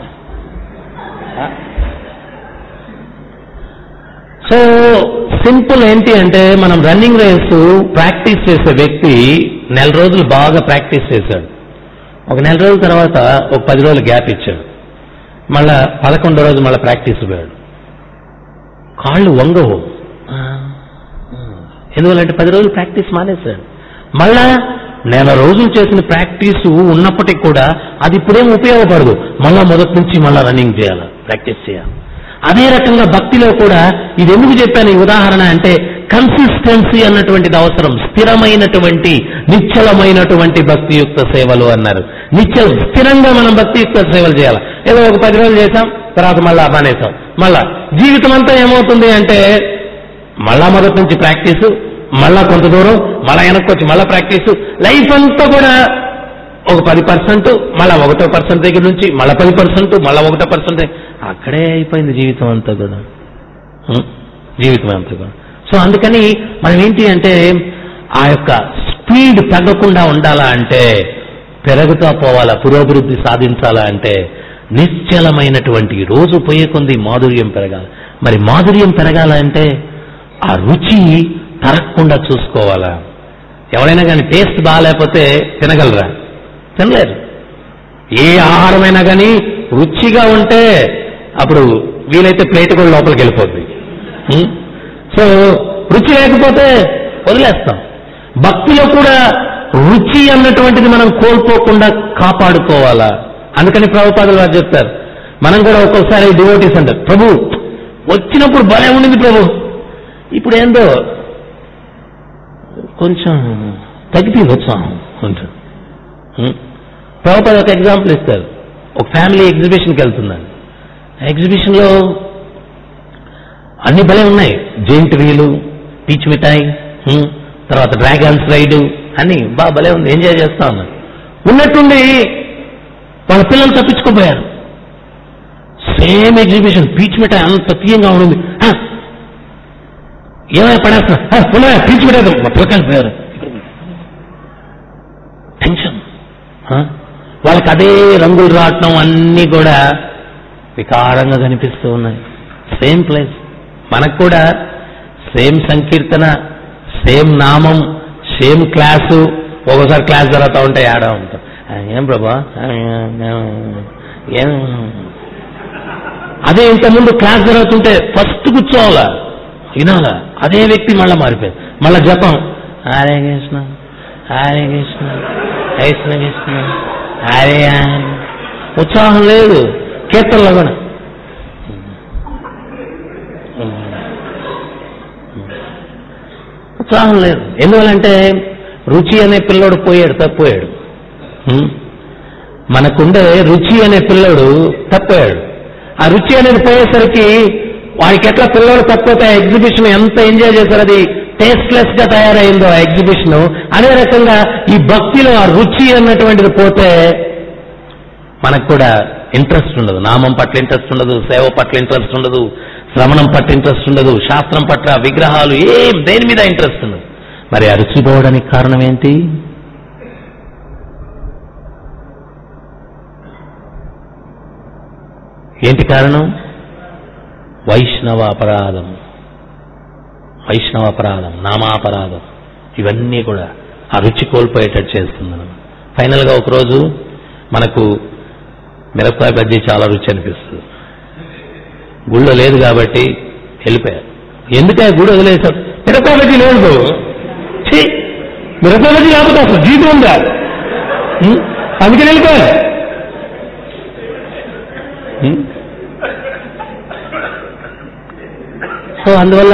సో సింపుల్ ఏంటి అంటే మనం రన్నింగ్ రేస్ ప్రాక్టీస్ చేసే వ్యక్తి నెల రోజులు బాగా ప్రాక్టీస్ చేశాడు ఒక నెల రోజుల తర్వాత ఒక పది రోజులు గ్యాప్ ఇచ్చాడు మళ్ళా పదకొండో రోజు మళ్ళీ ప్రాక్టీస్ పోయాడు కాళ్ళు వంగవు ఆ, ఎందువల్లంటే పది రోజులు ప్రాక్టీస్ మానేశాడు మళ్ళా నెల రోజులు చేసిన ప్రాక్టీస్ ఉన్నప్పటికీ కూడా అది ఇప్పుడేం ఉపయోగపడదు మళ్ళా మొదటి నుంచి మళ్ళా రన్నింగ్ చేయాలి ప్రాక్టీస్ చేయాలి అదే రకంగా భక్తిలో కూడా ఇది ఎందుకు చెప్పాను ఈ ఉదాహరణ అంటే కన్సిస్టెన్సీ అన్నటువంటిది అవసరం స్థిరమైనటువంటి నిశ్చలమైనటువంటి భక్తియుక్త సేవలు అన్నారు నిశ్చల స్థిరంగా మనం భక్తియుక్త సేవలు చేయాలి ఏదో ఒక పది రోజులు చేసాం తర్వాత మళ్ళా మానేసాం మళ్ళా జీవితం అంతా ఏమవుతుంది అంటే మళ్ళా మొదటి నుంచి ప్రాక్టీస్ మళ్ళా కొంత దూరం మళ్ళా వెనక్కి వచ్చి మళ్ళా ప్రాక్టీస్ లైఫ్ అంతా కూడా ఒక పది పర్సెంట్ మళ్ళా ఒకటో పర్సెంట్ దగ్గర నుంచి మళ్ళా పది పర్సెంట్ మళ్ళా ఒకటో పర్సెంట్ అక్కడే అయిపోయింది జీవితం అంతా కూడా ఉం? జీవితం అంతా కూడా సో అందుకని మనం ఏంటి అంటే ఆ యొక్క స్పీడ్ తగ్గకుండా ఉండాలా అంటే పెరుగుతా పోవాలా పురోభివృద్ధి సాధించాలా అంటే నిశ్చలమైనటువంటి రోజు పోయే కొంది మాధుర్యం పెరగాలి మరి మాధుర్యం పెరగాలంటే ఆ రుచి తరగకుండా చూసుకోవాలా ఎవరైనా కానీ టేస్ట్ బాగాలేకపోతే తినగలరా తినలేరు ఏ ఆహారమైనా కానీ రుచిగా ఉంటే అప్పుడు వీలైతే ప్లేట్ కూడా లోపలికి వెళ్ళిపోద్ది ఉం? సో రుచి లేకపోతే వదిలేస్తాం భక్తిలో కూడా రుచి అన్నటువంటిది మనం కోల్పోకుండా కాపాడుకోవాలా అందుకని ప్రభుపాదులు వారు చెప్తారు మనం కూడా ఒక్కొక్కసారి డివోటీస్ అంటారు ప్రభు వచ్చినప్పుడు భలే ఉండింది ప్రభు ఇప్పుడు ఏందో కొంచెం తగ్గితే వచ్చాం కొంచెం ఉం? ప్రభుపాద ఒక ఎగ్జాంపుల్ ఇస్తారు ఒక ఫ్యామిలీ ఎగ్జిబిషన్కి వెళ్తున్నాను ఎగ్జిబిషన్లో అన్ని భలే ఉన్నాయి జెయింట్ వీలు పీచ్ మిఠాయి ఉం, తర్వాత డ్రాగన్స్ రైడ్ అన్ని బాగా భలే ఉంది ఎంజాయ్ చేస్తా ఉన్నాను ఉన్నట్టుండి వాళ్ళ పిల్లలు తప్పించుకోపోయారు సేమ్ ఎగ్జిబిషన్ పీచ్ మిఠాయి అంత తీయంగా ఉంది "హ, ఏమైనా పడేస్తున్నా "హ, ఉన్నాయా పీచ్ మిఠాయి మా పిల్లకాయలు పోయారు టెన్షన్ ఆ? వాళ్ళకి అదే రంగులు రావటం అన్నీ కూడా వికారంగా కనిపిస్తూ ఉన్నాయి సేమ్ ప్లేస్ మనకు కూడా సేమ్ సంకీర్తన సేమ్ నామం సేమ్ క్లాసు ఒక్కోసారి క్లాస్ జరుగుతూ ఉంటాయి ఆడ ఉంటాం ఆ, ఏం ప్రభా ఆ, ఏం అదే ఇంతకుముందు క్లాస్ జరుగుతుంటే ఫస్ట్ కూర్చోవాలా వినాలా అదే వ్యక్తి మళ్ళీ మారిపోయింది మళ్ళా జపం హరే కృష్ణ హరే కృష్ణ కృష్ణ కృష్ణ హరే హరే ఉత్సాహం లేదు కీర్తనలో కూడా ఉత్సాహం లేదు ఎందువల్లంటే రుచి అనే పిల్లోడు పోయాడు తప్పిపోయాడు హ్మ్? మనకుండే రుచి అనే పిల్లోడు తప్పిపోయాడు ఆ రుచి అనేది పోయేసరికి వాడికి ఎట్లా పిల్లోడు తప్పిపోతే ఆ ఎగ్జిబిషన్ ఎంత ఎంజాయ్ చేశారు అది టేస్ట్లెస్ గా తయారైందో ఆ ఎగ్జిబిషన్ అదే రకంగా ఈ భక్తిలో ఆ రుచి అన్నటువంటిది పోతే మనకు కూడా ఇంట్రెస్ట్ ఉండదు నామం పట్ల ఇంట్రెస్ట్ ఉండదు సేవ పట్ల ఇంట్రెస్ట్ ఉండదు శ్రవణం పట్ల ఇంట్రెస్ట్ ఉండదు శాస్త్రం పట్ల విగ్రహాలు ఏం దేని మీద ఇంట్రెస్ట్ ఉండదు మరి ఆ రుచి పోవడానికి కారణం ఏంటి ఏంటి కారణం వైష్ణవ అపరాధం వైష్ణవ అపరాధం నామాపరాధం ఇవన్నీ కూడా ఆ రుచి కోల్పోయేటట్టు చేస్తుంది మనం ఫైనల్గా ఒకరోజు మనకు మిరపకాయ బజ్జీ చాలా రుచి అనిపిస్తుంది గుళ్ళో లేదు కాబట్టి వెళ్ళిపోయారు ఎందుకే గుడి వదిలేశారు మిరపకాయ బజ్జీ లేదు బాబు. ఛీ మిరపకాయ బజ్జీ లేకపోతే అసలు జీతం ఉందా ఉం? అందుకని వెళ్ళిపోయారు ఉం? సో అందువల్ల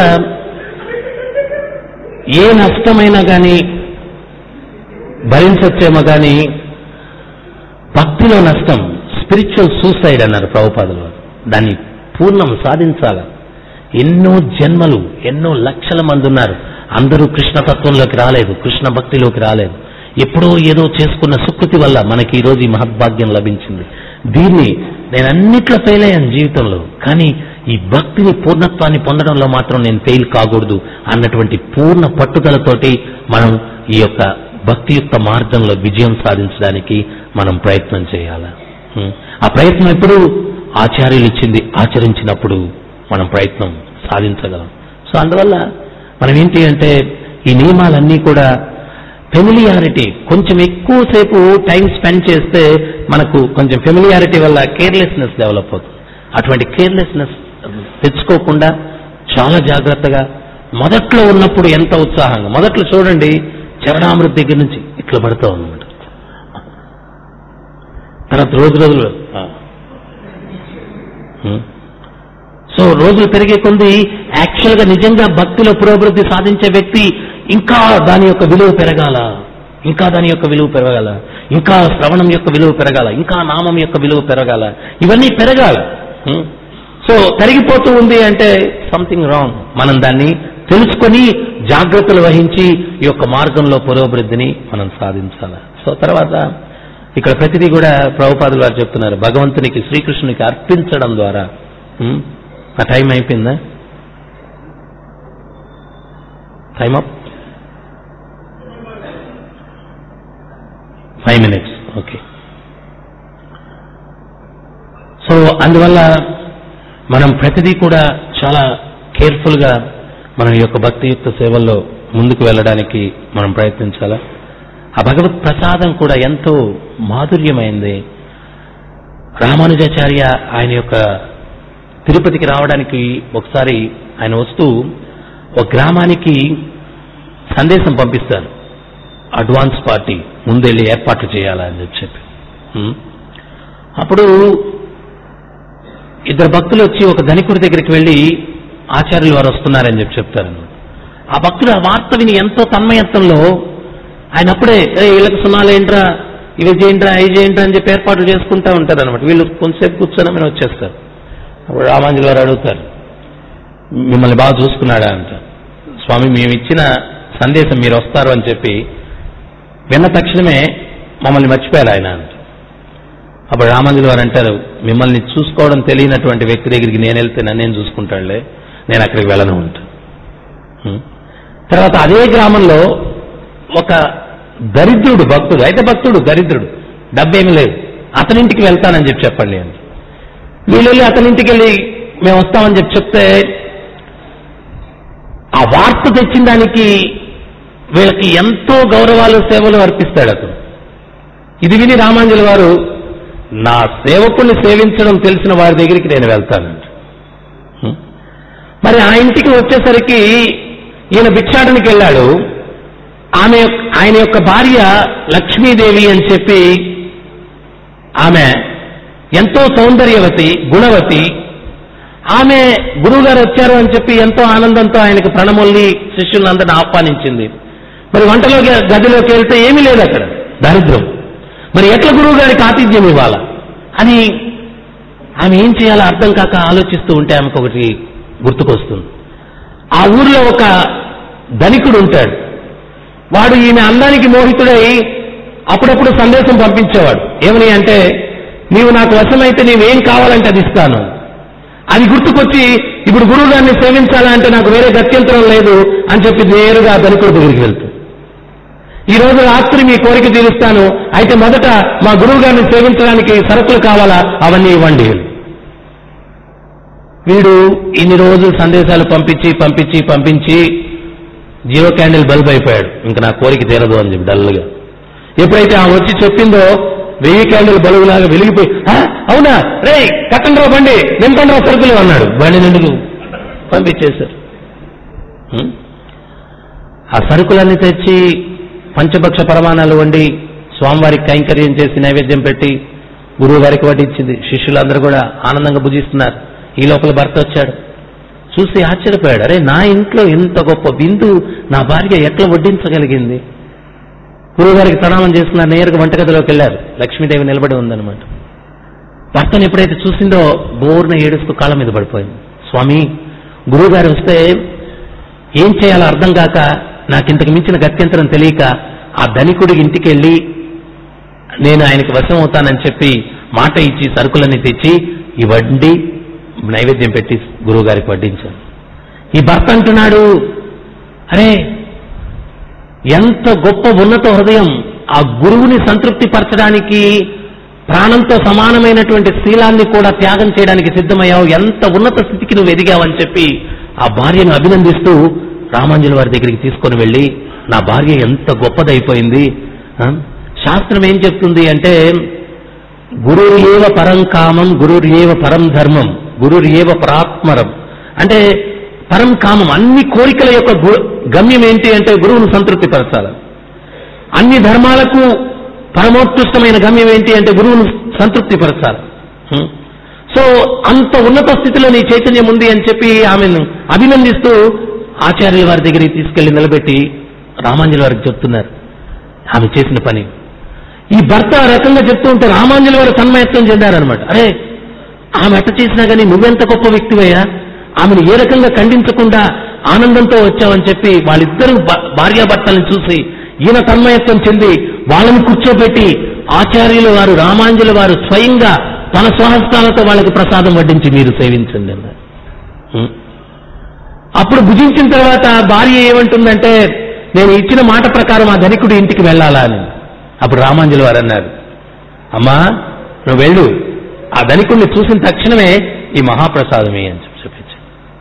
ఏ నష్టమైనా కానీ భరించొచ్చేమో కానీ భక్తిలో నష్టం స్పిరిచువల్ సూసైడ్ అన్నారు ప్రభుపాదులు వారు. దాన్ని పూర్ణం సాధించాల ఎన్నో జన్మలు ఎన్నో లక్షల మంది ఉన్నారు అందరూ కృష్ణతత్వంలోకి రాలేదు కృష్ణ భక్తిలోకి రాలేదు ఎప్పుడో ఏదో చేసుకున్న సుకృతి వల్ల మనకి ఈరోజు ఈ మహద్భాగ్యం లభించింది దీన్ని నేను అన్నిట్లో ఫెయిల్ అయ్యాను జీవితంలో కానీ ఈ భక్తిని పూర్ణత్వాన్ని పొందడంలో మాత్రం నేను ఫెయిల్ కాకూడదు అన్నటువంటి పూర్ణ పట్టుదలతోటి మనం ఈ యొక్క భక్తియుక్త మార్గంలో విజయం సాధించడానికి మనం ప్రయత్నం చేయాలి ఉం. ఆ ప్రయత్నం ఎప్పుడు ఆచార్యులు ఇచ్చింది ఆచరించినప్పుడు మనం ప్రయత్నం సాధించగలం సో అందువల్ల మనం ఏంటి అంటే ఈ నియమాలన్నీ కూడా ఫెమిలియారిటీ కొంచెం ఎక్కువసేపు టైం స్పెండ్ చేస్తే మనకు కొంచెం ఫెమిలియారిటీ వల్ల కేర్లెస్నెస్ డెవలప్ అవుతుంది అటువంటి కేర్లెస్నెస్ తెచ్చుకోకుండా చాలా జాగ్రత్తగా మొదట్లో ఉన్నప్పుడు ఎంత ఉత్సాహంగా మొదట్లో చూడండి చరణామృతి దగ్గర నుంచి ఇట్లా పడుతూ ఉందన్నమాట తర్వాత రోజు రోజులు ఆ. హ్మ్. సో రోజులు పెరిగే కొంది యాక్చువల్ గా నిజంగా భక్తిలో పురోభివృద్ధి సాధించే వ్యక్తి ఇంకా దాని యొక్క విలువ పెరగాల ఇంకా దాని యొక్క విలువ పెరగాల ఇంకా శ్రవణం యొక్క విలువ పెరగాల ఇంకా నామం యొక్క విలువ పెరగాల ఇవన్నీ పెరగాల హ్మ్. సో తరిగిపోతూ ఉంది అంటే సంథింగ్ రాంగ్ మనం దాన్ని తెలుసుకొని జాగ్రత్తలు వహించి ఈ యొక్క మార్గంలో పురోభివృద్ధిని మనం సాధించాలి సో తర్వాత ఇక్కడ ప్రతిదీ కూడా ప్రభుపాదులు వారు చెప్తున్నారు భగవంతునికి శ్రీకృష్ణునికి అర్పించడం ద్వారా హ్మ్, ఆ టైం అయిపోయిందా time up five minutes okay so అందువల్ల మనం ప్రతిదీ కూడా చాలా కేర్ఫుల్గా మనం ఈ యొక్క భక్తియుక్త సేవల్లో ముందుకు వెళ్ళడానికి మనం ప్రయత్నించాలా ఆ భగవత్ ప్రసాదం కూడా ఎంతో మాధుర్యమైంది రామానుజాచార్య ఆయన యొక్క తిరుపతికి రావడానికి ఒకసారి ఆయన వస్తూ ఒక గ్రామానికి సందేశం పంపిస్తారు అడ్వాన్స్ పార్టీ ముందెళ్ళి ఏర్పాట్లు చేయాలని చెప్పి చెప్పి హ్మ్. అప్పుడు ఇద్దరు భక్తులు వచ్చి ఒక ధనికుడి దగ్గరికి వెళ్ళి ఆచార్యులు వారు వస్తున్నారని చెప్పి చెప్తారన్నమాట ఆ భక్తుడు ఆ వార్త విని ఎంతో తన్మయత్వంలో ఆయన అప్పుడే "ఏ, వీళ్ళకి సున్నాలేంట్రా ఇవి చేయంట్రా అవి చేయంట్రా అని చెప్పి ఏర్పాట్లు చేసుకుంటా ఉంటారు అనమాట వీళ్ళు కొంతసేపు కూర్చొని వచ్చేస్తారు అప్పుడు రామాంజులు గారు అడుగుతారు మిమ్మల్ని బాగా చూసుకున్నాడా అంట స్వామి మేము ఇచ్చిన సందేశం మీరు వస్తారు అని చెప్పి విన్న తక్షణమే మమ్మల్ని మర్చిపోయారు ఆయన అంట అప్పుడు రామాంజులు గారు అంటారు మిమ్మల్ని చూసుకోవడం తెలియనటువంటి వ్యక్తి దగ్గరికి నేను వెళ్తే నన్నేం చూసుకుంటాడులే నేను అక్కడికి వెళ్ళను ఉంటా హ్మ్. తర్వాత అదే గ్రామంలో ఒక దరిద్రుడు భక్తుడు అయితే భక్తుడు దరిద్రుడు డబ్బేమీ లేదు అతనింటికి వెళ్తానని చెప్పి చెప్పండి అని వీళ్ళు వెళ్ళి అతనింటికి వెళ్ళి మేము వస్తామని చెప్పి చెప్తే ఆ వార్త తెచ్చిన దానికి వీళ్ళకి ఎంతో గౌరవాలు సేవలు అర్పిస్తాడు అతను ఇది విని రామాంజలి వారు నా సేవకుల్ని సేవించడం తెలిసిన వారి దగ్గరికి నేను వెళ్తానండి హ్మ్. మరి ఆ ఇంటికి వచ్చేసరికి ఈయన భిక్షాటనికి వెళ్ళాడు ఆమె యొక్క- ఆయన యొక్క భార్య లక్ష్మీదేవి అని చెప్పి ఆమె ఎంతో సౌందర్యవతి గుణవతి ఆమె గురువు గారు వచ్చారు అని చెప్పి ఎంతో ఆనందంతో ఆయనకు ప్రణముల్ని శిష్యులందరిని ఆహ్వానించింది మరి వంటలో గదిలోకి వెళ్తే ఏమీ లేదు అక్కడ దరిద్రం మరి ఎట్లా గురువు గారికి ఆతిథ్యం ఇవ్వాలా అని ఆమె ఏం చేయాలో అర్థం కాక ఆలోచిస్తూ ఉంటే ఆమెకు ఒకటి గుర్తుకొస్తుంది ఆ ఊర్లో ఒక ధనికుడు ఉంటాడు వాడు ఈమె అందానికి మోహితుడై అప్పుడప్పుడు సందేశం పంపించేవాడు ఏమని అంటే నీవు నాకు వశమైతే నీవేం కావాలంటే అది ఇస్తాను అది గుర్తుకొచ్చి ఇప్పుడు గురువు గారిని సేవించాలంటే నాకు వేరే గత్యంతరం లేదు అని చెప్పి నేరుగా ఆ ధనికుడి దగ్గరికి వెళ్తూ ఈ రోజు రాత్రి మీ కోరిక తీరుస్తాను అయితే మొదట మా గురువు గారిని సేవించడానికి సరుకులు కావాలా అవన్నీ ఇవ్వండి వీడు ఇన్ని రోజులు సందేశాలు పంపించి పంపించి పంపించి జీరో క్యాండిల్ బల్బ్ అయిపోయాడు ఇంకా నా కోరిక తీరదు అని చెప్పి డల్గా ఎప్పుడైతే ఆమె వచ్చి చెప్పిందో వెయ్యి క్యాండిల్ బల్బు లాగా వెలిగిపోయి "ఆ, అవునా రే కట్టండి రా బండి నింపండి రా సరుకులు అన్నాడు బండి నిండుకు పంపించేశారు హ్మ్? ఆ సరుకులన్నీ తెచ్చి పంచభక్ష పరమాణాలు వండి స్వామివారికి కైంకర్యం చేసి నైవేద్యం పెట్టి గురువు గారికి వడ్డించింది శిష్యులందరూ కూడా ఆనందంగా భుజిస్తున్నారు ఈ లోపల భర్త వచ్చాడు చూసి ఆశ్చర్యపోయాడు అరే నా ఇంట్లో ఇంత గొప్ప బిందు నా భార్య ఎట్లా వడ్డించగలిగింది గురువు గారికి ప్రణామం చేసుకున్నారు నేరుగా వంటగదిలోకి వెళ్ళారు లక్ష్మీదేవి నిలబడి ఉందన్నమాట భర్తను ఎప్పుడైతే చూసిందో బోర్న ఏడుస్తూ కాళ్ళ మీద పడిపోయింది స్వామి గురువు గారు వస్తే ఏం చేయాలో అర్థం కాక నాకింతకు మించిన గత్యంతరం తెలియక ఆ ధనికుడి ఇంటికి వెళ్ళి నేను ఆయనకి వశం అవుతానని చెప్పి మాట ఇచ్చి సరుకులన్నీ తెచ్చి ఈ వడ్డీ నైవేద్యం పెట్టి గురువు గారికి వడ్డించాను ఈ భర్త అంటున్నాడు అరే ఎంత గొప్ప ఉన్నత హృదయం ఆ గురువుని సంతృప్తి పరచడానికి ప్రాణంతో సమానమైనటువంటి శీలాన్ని కూడా త్యాగం చేయడానికి సిద్ధమయ్యావు ఎంత ఉన్నత స్థితికి నువ్వు ఎదిగావని చెప్పి ఆ భార్యను అభినందిస్తూ రామాంజుల వారి దగ్గరికి తీసుకొని వెళ్ళి నా భార్య ఎంత గొప్పదైపోయింది ఆ? శాస్త్రం ఏం చెప్తుంది అంటే గురుర్యేవ పరం కామం గురుర్యేవ పరం ధర్మం గురుర్యేవ పరాత్మరం అంటే పరం కామం అన్ని కోరికల యొక్క గు- గమ్యం ఏంటి అంటే గురువును సంతృప్తి పరచాలి అన్ని ధర్మాలకు పరమోత్కృష్టమైన గమ్యం ఏంటి అంటే గురువును సంతృప్తి పరచాలి హ్మ్. సో అంత ఉన్నత స్థితిలో నీ చైతన్యం ఉంది అని చెప్పి ఆమెను అభినందిస్తూ ఆచార్యుల వారి దగ్గరికి తీసుకెళ్లి నిలబెట్టి రామాంజలి వారికి చెప్తున్నారు ఆమె చేసిన పని ఈ భర్త ఆ రకంగా చెప్తూ ఉంటే రామాంజలి వారు తన్మయత్వం చెందారనమాట అరే ఆమె ఎట్ట చేసినా కానీ నువ్వెంత గొప్ప వ్యక్తివయ్యా ఆమెను ఏ రకంగా ఖండించకుండా ఆనందంతో వచ్చావని చెప్పి వాళ్ళిద్దరూ భా- భార్యాభర్తలను చూసి ఈయన తన్మయత్వం చెంది వాళ్ళని కూర్చోబెట్టి ఆచార్యుల వారు రామాంజుల వారు స్వయంగా తన స్వహస్తాలతో వాళ్ళకి ప్రసాదం వడ్డించి మీరు సేవించండి అన్నారు హ్మ్. అప్పుడు భుజించిన తర్వాత భార్య ఏమంటుందంటే నేను ఇచ్చిన మాట ప్రకారం ఆ ధనికుడి ఇంటికి వెళ్ళాలా అని అప్పుడు రామాంజలి వారు అన్నారు అమ్మా నువ్వు వెళ్ళు ఆ ధనికుడిని చూసిన తక్షణమే ఈ మహాప్రసాదమే అని చెప్పి చెప్పించారు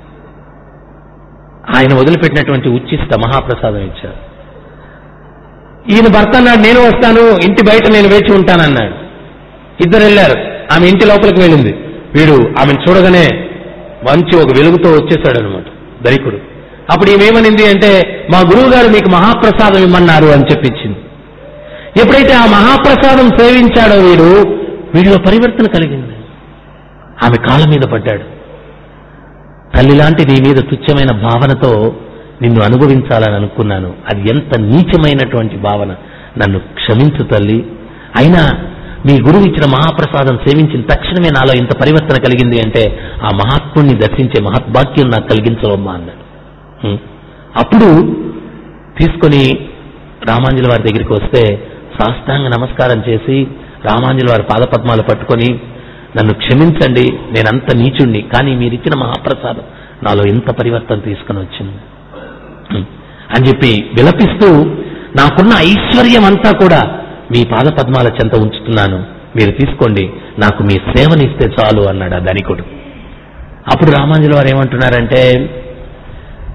ఆయన వదిలిపెట్టినటువంటి ఉచ్చిష్ట మహాప్రసాదం ఇచ్చారు ఈయన భర్త అన్నాడు నేను వస్తాను ఇంటి బయట నేను వేచి ఉంటానన్నాడు ఇద్దరు వెళ్ళారు ఆమె ఇంటి లోపలికి వెళ్ళింది వీడు ఆమెను చూడగానే మంచి ఒక వెలుగుతో వచ్చేసాడు అనమాట ధనికుడు అప్పుడు ఈమెమనింది అంటే మా గురువు గారు మీకు మహాప్రసాదం ఇమ్మన్నారు అని చెప్పించింది ఎప్పుడైతే ఆ మహాప్రసాదం సేవించాడో వీడు వీడిలో పరివర్తన కలిగింది ఆమె కాళ్ళ మీద పడ్డాడు తల్లి లాంటి నీ మీద తుచ్చమైన భావనతో నిన్ను అనుభవించాలని అనుకున్నాను అది ఎంత నీచమైనటువంటి భావన నన్ను క్షమించు తల్లి అయినా మీ గురువు ఇచ్చిన మహాప్రసాదం సేవించిన తక్షణమే నాలో ఇంత పరివర్తన కలిగింది అంటే ఆ మహాత్ముడిని దర్శించే మహద్భాగ్యం నాకు కలిగించవమ్మా అన్నాడు హ్మ్. అప్పుడు తీసుకొని రామాంజుల వారి దగ్గరికి వస్తే సాష్టాంగ నమస్కారం చేసి రామాంజుల వారి పాదపద్మాలు పట్టుకొని నన్ను క్షమించండి నేనంత నీచుణ్ణి కానీ మీరిచ్చిన మహాప్రసాదం నాలో ఇంత పరివర్తన తీసుకుని వచ్చింది హ్మ్. అని చెప్పి విలపిస్తూ నాకున్న ఐశ్వర్యం అంతా కూడా మీ పాదపద్మాల చెంత ఉంచుతున్నాను మీరు తీసుకోండి నాకు మీ సేవనిస్తే చాలు అన్నాడు ఆ ధనికుడు అప్పుడు రామాంజుల వారు ఏమంటున్నారంటే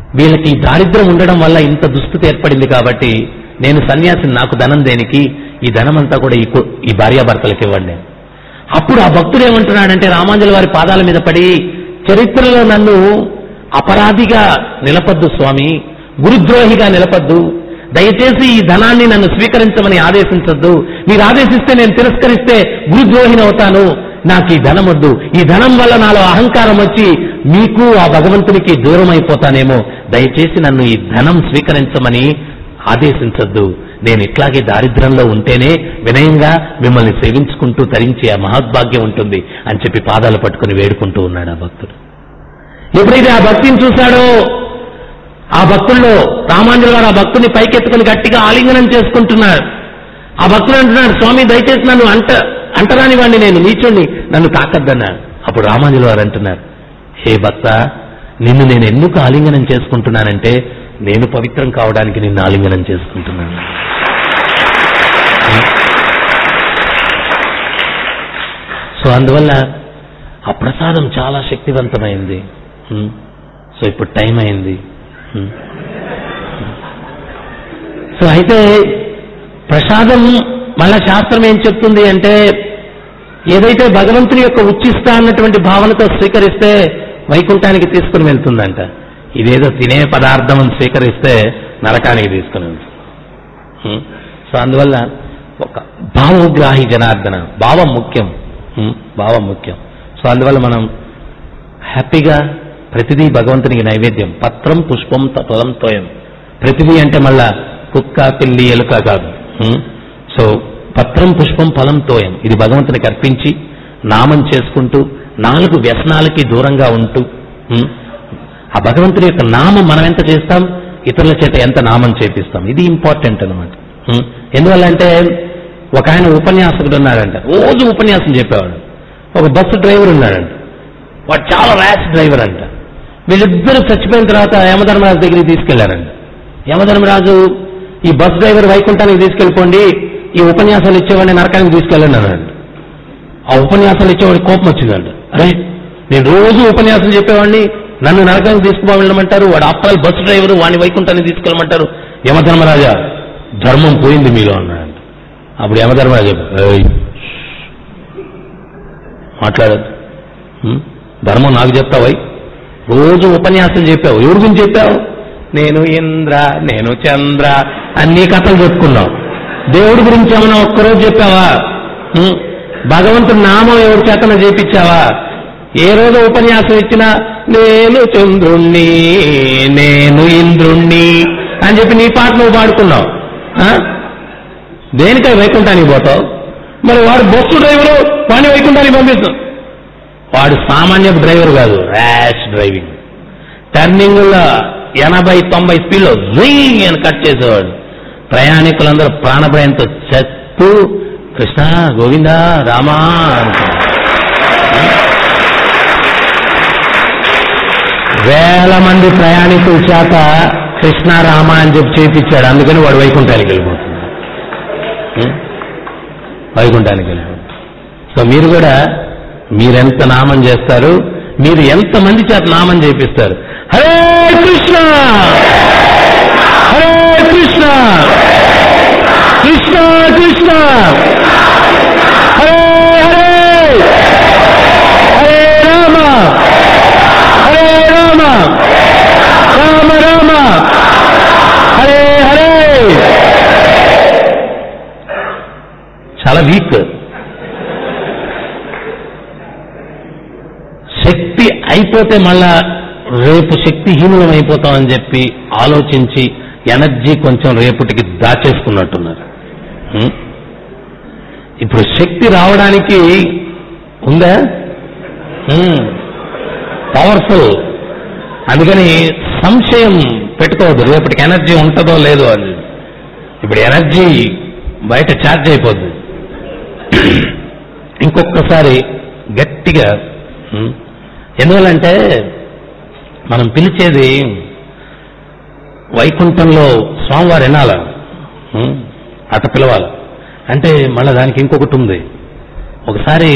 వీళ్ళకి ఈ దారిద్ర్యం ఉండడం వల్ల ఇంత దుస్థితి ఏర్పడింది కాబట్టి నేను సన్యాసిని నాకు ధనం దేనికి ఈ ధనం అంతా కూడా ఈ కు- ఈ భార్యాభర్తలకు ఇవ్వండి అప్పుడు ఆ భక్తుడు ఏమంటున్నాడంటే రామాంజలి వారి పాదాల మీద పడి చరిత్రలో నన్ను అపరాధిగా నిలపద్దు స్వామి గురుద్రోహిగా నిలపద్దు దయచేసి ఈ ధనాన్ని నన్ను స్వీకరించమని ఆదేశించొద్దు మీరు ఆదేశిస్తే నేను తిరస్కరిస్తే గురుద్రోహిని అవుతాను నాకు ఈ ధనం వద్దు ఈ ధనం వల్ల నాలో అహంకారం వచ్చి మీకు ఆ భగవంతునికి దూరం అయిపోతానేమో దయచేసి నన్ను ఈ ధనం స్వీకరించమని ఆదేశించొద్దు నేను ఇట్లాగే దారిద్ర్యంలో ఉంటేనే వినయంగా మిమ్మల్ని సేవించుకుంటూ తరించి ఆ మహద్భాగ్యం ఉంటుంది అని చెప్పి పాదాలు పట్టుకుని వేడుకుంటూ ఉన్నాడు ఆ భక్తుడు ఎప్పుడైతే ఆ భక్తిని చూశాడో ఆ భక్తుల్లో రామాంజుల వారు ఆ భక్తుని పైకెత్తుకుని గట్టిగా ఆలింగనం చేసుకుంటున్నాడు ఆ భక్తుడు అంటున్నాడు స్వామి దయచేసి నన్ను అంట అంటరాని వాడిని నేను నీచుణ్ణి నన్ను తాకద్దన్నాడు అప్పుడు రామాంజుల వారు అంటున్నారు హే భక్త నిన్ను నేను ఎందుకు ఆలింగనం చేసుకుంటున్నానంటే నేను పవిత్రం కావడానికి నిన్ను ఆలింగనం చేసుకుంటున్నాను సో అందువల్ల ఆ ప్రసాదం చాలా శక్తివంతమైంది హ్మ్. సో ఇప్పుడు టైం అయింది హ్మ్. సో అయితే ప్రసాదం మళ్ళా శాస్త్రం ఏం చెప్తుంది అంటే ఏదైతే భగవంతుని యొక్క ఉచ్చిస్తా అన్నటువంటి భావనతో స్వీకరిస్తే వైకుంఠానికి తీసుకుని వెళ్తుందంట ఇదేదో తినే పదార్థం అని స్వీకరిస్తే నరకానికి తీసుకుని వెళ్తుంది హ్మ్. సో అందువల్ల ఒక భావోగ్రాహి జనార్దన భావం ముఖ్యం హ్మ్. భావం ముఖ్యం సో అందువల్ల మనం హ్యాపీగా ప్రతిదీ భగవంతునికి నైవేద్యం పత్రం పుష్పం తలం తోయం ప్రతిదీ అంటే మళ్ళా కుక్క పిల్లి ఎలుక కాదు హ్మ్? సో పత్రం పుష్పం ఫలం తోయం ఇది భగవంతునికి అర్పించి నామం చేసుకుంటూ నాలుగు వ్యసనాలకి దూరంగా ఉంటూ హ్మ్? ఆ భగవంతుని యొక్క నామం మనం ఎంత చేస్తాం ఇతరుల చేత ఎంత నామం చేపిస్తాం ఇది ఇంపార్టెంట్ అనమాట ఎందువల్ల అంటే ఒక ఆయన ఉపన్యాసకుడు ఉన్నాడంట రోజు ఉపన్యాసం చెప్పేవాడు ఒక బస్సు డ్రైవర్ ఉన్నాడంట వాడు చాలా ర్యాష్ డ్రైవర్ అంట వీళ్ళిద్దరూ చచ్చిపోయిన తర్వాత యమధర్మరాజు దగ్గరికి తీసుకెళ్లారంట యమధర్మరాజు ఈ బస్ డ్రైవర్ వైకుంఠానికి తీసుకెళ్ళిపోండి ఈ ఉపన్యాసాలు ఇచ్చేవాడిని నరకానికి తీసుకెళ్ళండి అన్నాడు ఆ ఉపన్యాసాలు ఇచ్చేవాడి కోపం వచ్చిందంట అరే నేను రోజు ఉపన్యాసం చెప్పేవాడిని నన్ను నరకానికి తీసుకుపో వెళ్ళమంటారు వాడు ఆఫ్టర్ బస్ డ్రైవర్ వాడిని వైకుంఠానికి తీసుకెళ్ళమంటారు యమధర్మరాజా ధర్మం పోయింది మీలో అన్నాడు అప్పుడు యమధర్మరాజు చెప్పాడు, "ఏయ్, మాట్లాడద్దు హ్మ్? ధర్మం నాకు చెప్తావై రోజు ఉపన్యాసం చెప్పావు ఎవరి గురించి చెప్పావు నేను ఇంద్ర నేను చంద్ర అన్ని కథలు చెప్పుకున్నావు దేవుడి గురించి ఏమైనా ఒక్కరోజు చెప్పావా హ్మ్? భగవంతుడి నామం ఎవరి చేతన చేపించావా ఏ రోజు ఉపన్యాసం ఇచ్చినా నేను చంద్రుణ్ణి నేను ఇంద్రుణ్ణి అని చెప్పి నీ పాట నువ్వు పాడుకున్నావు ఆ? దేనికై వైకుంఠానికి పోతావు మరి వాడు బస్సు డ్రైవరు వాడిని వైకుంఠానికి పంపిస్తాం వాడు సామాన్య డ్రైవర్ కాదు ర్యాష్ డ్రైవింగ్ టర్నింగ్లో ఎనభై తొంభై స్పీడ్లో జుయింగ్ అని కట్ చేసేవాడు ప్రయాణికులందరూ ప్రాణభయంతో చత్తు కృష్ణ గోవింద రామా అనుకున్నారు. వేల మంది ప్రయాణికుల చేత కృష్ణ రామ అని చెప్పి చేపించాడు అందుకని వాడు వైకుంఠానికి వెళ్ళిపోతున్నాడు ఉం? వైకుంఠానికి వెళ్ళిపోతుంది సో మీరు కూడా మీరెంత నామం చేస్తారు మీరు ఎంత మంది చేత నామం చేపిస్తారు హరే కృష్ణ హరే కృష్ణ కృష్ణ కృష్ణ హరే హరే హరే రామ హరే రామ రామ రామ హరే హరే చాలా వీక్ శక్తి అయిపోతే మళ్ళా రేపు శక్తిహీనులం అయిపోతామని చెప్పి ఆలోచించి ఎనర్జీ కొంచెం రేపటికి దాచేసుకున్నట్టున్నారు హ్మ్? ఇప్పుడు శక్తి రావడానికి ఉందా పవర్ఫుల్ అందుకని సంశయం పెట్టుకోవద్దు రేపటికి ఎనర్జీ ఉంటుందో లేదో అని ఇప్పుడు ఎనర్జీ బయట ఛార్జ్ అయిపోద్ది ఇంకొకసారి గట్టిగా ఉం, ఎందువల్లంటే మనం పిలిచేది వైకుంఠంలో స్వామివారు వినాల ఉం, అట పిలవాలి అంటే మళ్ళీ దానికి ఇంకొకటి ఉంది ఒకసారి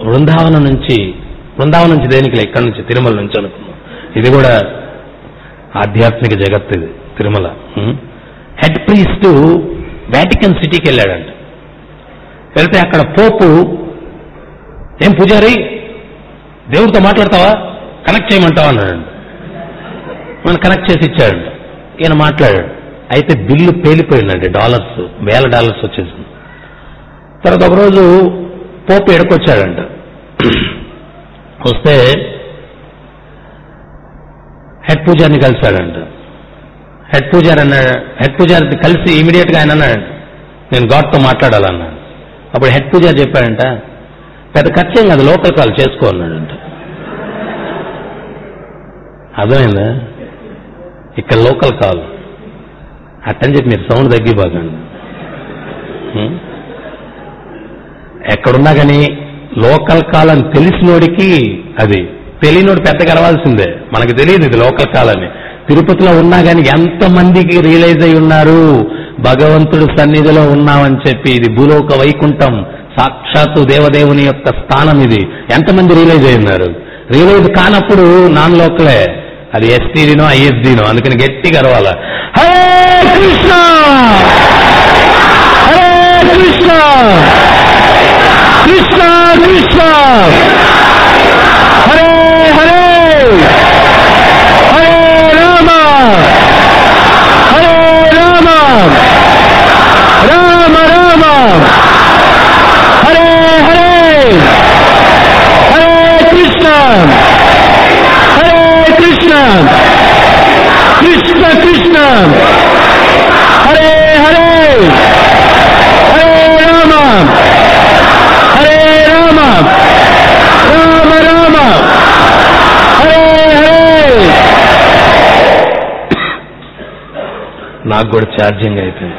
బృందావనం నుంచి బృందావనం నుంచి దేనికి ఇక్కడి నుంచి తిరుమల నుంచి అనుకున్నాం ఇది కూడా ఆధ్యాత్మిక జగత్ ఇది తిరుమల ఉం? హెడ్ ప్రీస్ట్ వాటికన్ సిటీకి వెళ్ళాడంట వెళ్తే అక్కడ పోపు ఏం పూజారి దేవుడితో మాట్లాడతావా కనెక్ట్ చేయమంటావా అన్నాడు మనం కనెక్ట్ చేసి ఇచ్చాడు ఈయన మాట్లాడాడు అయితే బిల్లు పేలిపోయిందండి డాలర్స్ వేల డాలర్స్ వచ్చేసింది తర్వాత ఒకరోజు పోపు ఎడకొచ్చాడంట వస్తే హెడ్ పూజారిని కలిశాడంట హెడ్ పూజారి అన్నాడు హెడ్ పూజారి కలిసి ఇమీడియట్ గా ఆయన అన్నాడు నేను గాడ్తో మాట్లాడాలన్నాడు అప్పుడు హెడ్ పూజారి చెప్పాడంట పెద్ద ఖర్చేం కాదు లోకల్ కాల్ చేసుకో అన్నాడంట అర్థమైందా ఇక్కడ లోకల్ కాల్ అట్టని చెప్పి మీరు సౌండ్ తగ్గిపోకండి హ్మ్? ఎక్కడున్నా కానీ లోకల్ కాల్ అని తెలిసినోడికి అది తెలియనోడు పెద్ద గెలవాల్సిందే మనకు తెలియదు ఇది లోకల్ కాల్ అని తిరుపతిలో ఉన్నా కానీ ఎంతమందికి రియలైజ్ అయి ఉన్నారు భగవంతుడు సన్నిధిలో ఉన్నామని చెప్పి ఇది భూలోక వైకుంఠం సాక్షాత్తు దేవదేవుని యొక్క స్థానం ఇది ఎంతమంది రియలైజ్ అయి ఉన్నారు రియలైజ్ కానప్పుడు నాన్ లోకలే అది ఎస్టీడీనో ఐఎస్డీనో అందుకని గట్టిగా అరవాల హరే కృష్ణ హరే కృష్ణ కృష్ణ కృష్ణ హరే హరే హరే రామ హరే రామ రామ రామ హరే హరే హరే కృష్ణ హరే కృష్ణ కృష్ణ కృష్ణ హరే హరే హరే రామ హరే రామ రామ రామ హరే హరే నాకు కూడా ఛార్జింగ్ అయిపోయింది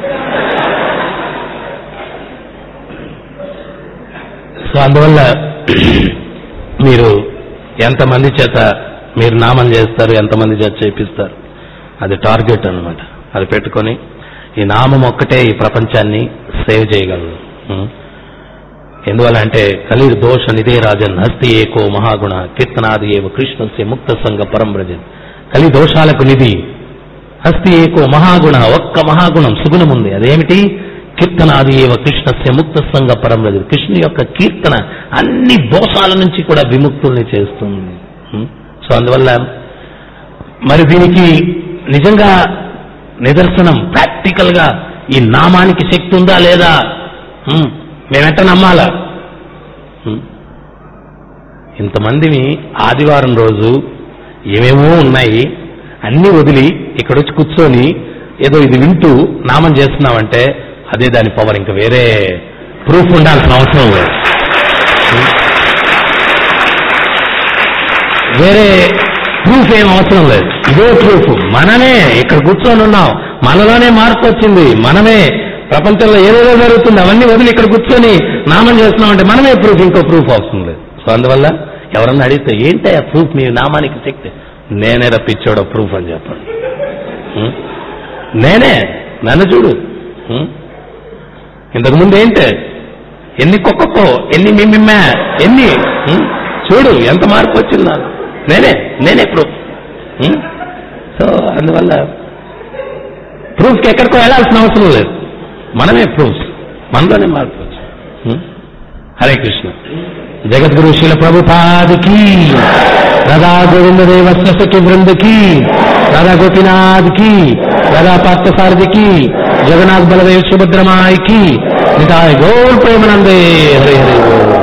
సో అందువల్ల మీరు ఎంతమంది చేత మీరు నామం చేస్తారు ఎంతమంది చేత చేపిస్తారు అది టార్గెట్ అన్నమాట అది పెట్టుకొని ఈ నామం ఒక్కటే ఈ ప్రపంచాన్ని సేవ్ చేయగలదు ఉం? ఎందువల్ల అంటే కలి దోష నిదే రాజన్ హస్తి ఏకో మహాగుణ కీర్తనాది ఏవ కృష్ణస్య ముక్త సంగ పరంబ్రజన్ కలి దోషాలకు నిధి హస్తి ఏకో మహాగుణ ఒక్క మహాగుణం సుగుణం ఉంది అదేమిటి కీర్తనాది ఏవ కృష్ణస్య ముక్త సంగ పరంబ్రజన్ కృష్ణు యొక్క కీర్తన అన్ని దోషాల నుంచి కూడా విముక్తుల్ని చేస్తుంది ఉం? సో అందువల్ల మరి దీనికి నిజంగా నిదర్శనం ప్రాక్టికల్ గా ఈ నామానికి శక్తి ఉందా లేదా హ్మ్, మేమెట్ట నమ్మాలా హ్మ్. ఇంతమందిని ఆదివారం రోజు ఏమేమో ఉన్నాయి అన్ని వదిలి ఇక్కడ వచ్చి కూర్చొని ఏదో ఇది వింటూ నామం చేస్తున్నామంటే అదే దాని పవర్ ఇంకా వేరే ప్రూఫ్ ఉండాల్సిన అవసరం లేదు హ్మ్. వేరే ప్రూఫ్ ఏం అవసరం లేదు ఇదే ప్రూఫ్ మనమే ఇక్కడ కూర్చొని ఉన్నాం మనలోనే మార్పు వచ్చింది మనమే ప్రపంచంలో ఏదేదో జరుగుతుంది అవన్నీ వదిలి ఇక్కడ కూర్చొని నామం చేస్తున్నామంటే మనమే ప్రూఫ్ ఇంకో ప్రూఫ్ అవసరం లేదు సో అందువల్ల ఎవరన్నా అడిగితే ఏంటి ఆ ప్రూఫ్ మీ నామానికి శక్తి నేనే రప్పించాడో ప్రూఫ్ అని చెప్పండి ఉం? నేనే నన్ను చూడు ఉం? ఇంతకు ముందు ఏంటి ఎన్ని కుక్కకో ఎన్ని మిమ్మిమ్మే ఎన్ని ఉం? చూడు ఎంత మార్పు వచ్చింది నాకు నేనే నేనే ప్రూఫ్ ఉం? సో అందువల్ల ప్రూఫ్కి ఎక్కడికో వెళ్ళాల్సిన అవసరం లేదు మనమే ప్రూఫ్స్ మనలోనే మార్పు వచ్చింది ఉం? హరే కృష్ణ జగద్గురు శిల ప్రభుపాదికి రాధా గోవింద దేవ సరస్వతి బృందకి రాధా గోపీనాథ్కి రాధా పార్థసారథికి జగన్నాథ్ బలదేవ్ సుభద్రమాయికి నితాయ్ గౌర్ ప్రేమనందే హరే హరే గోవింద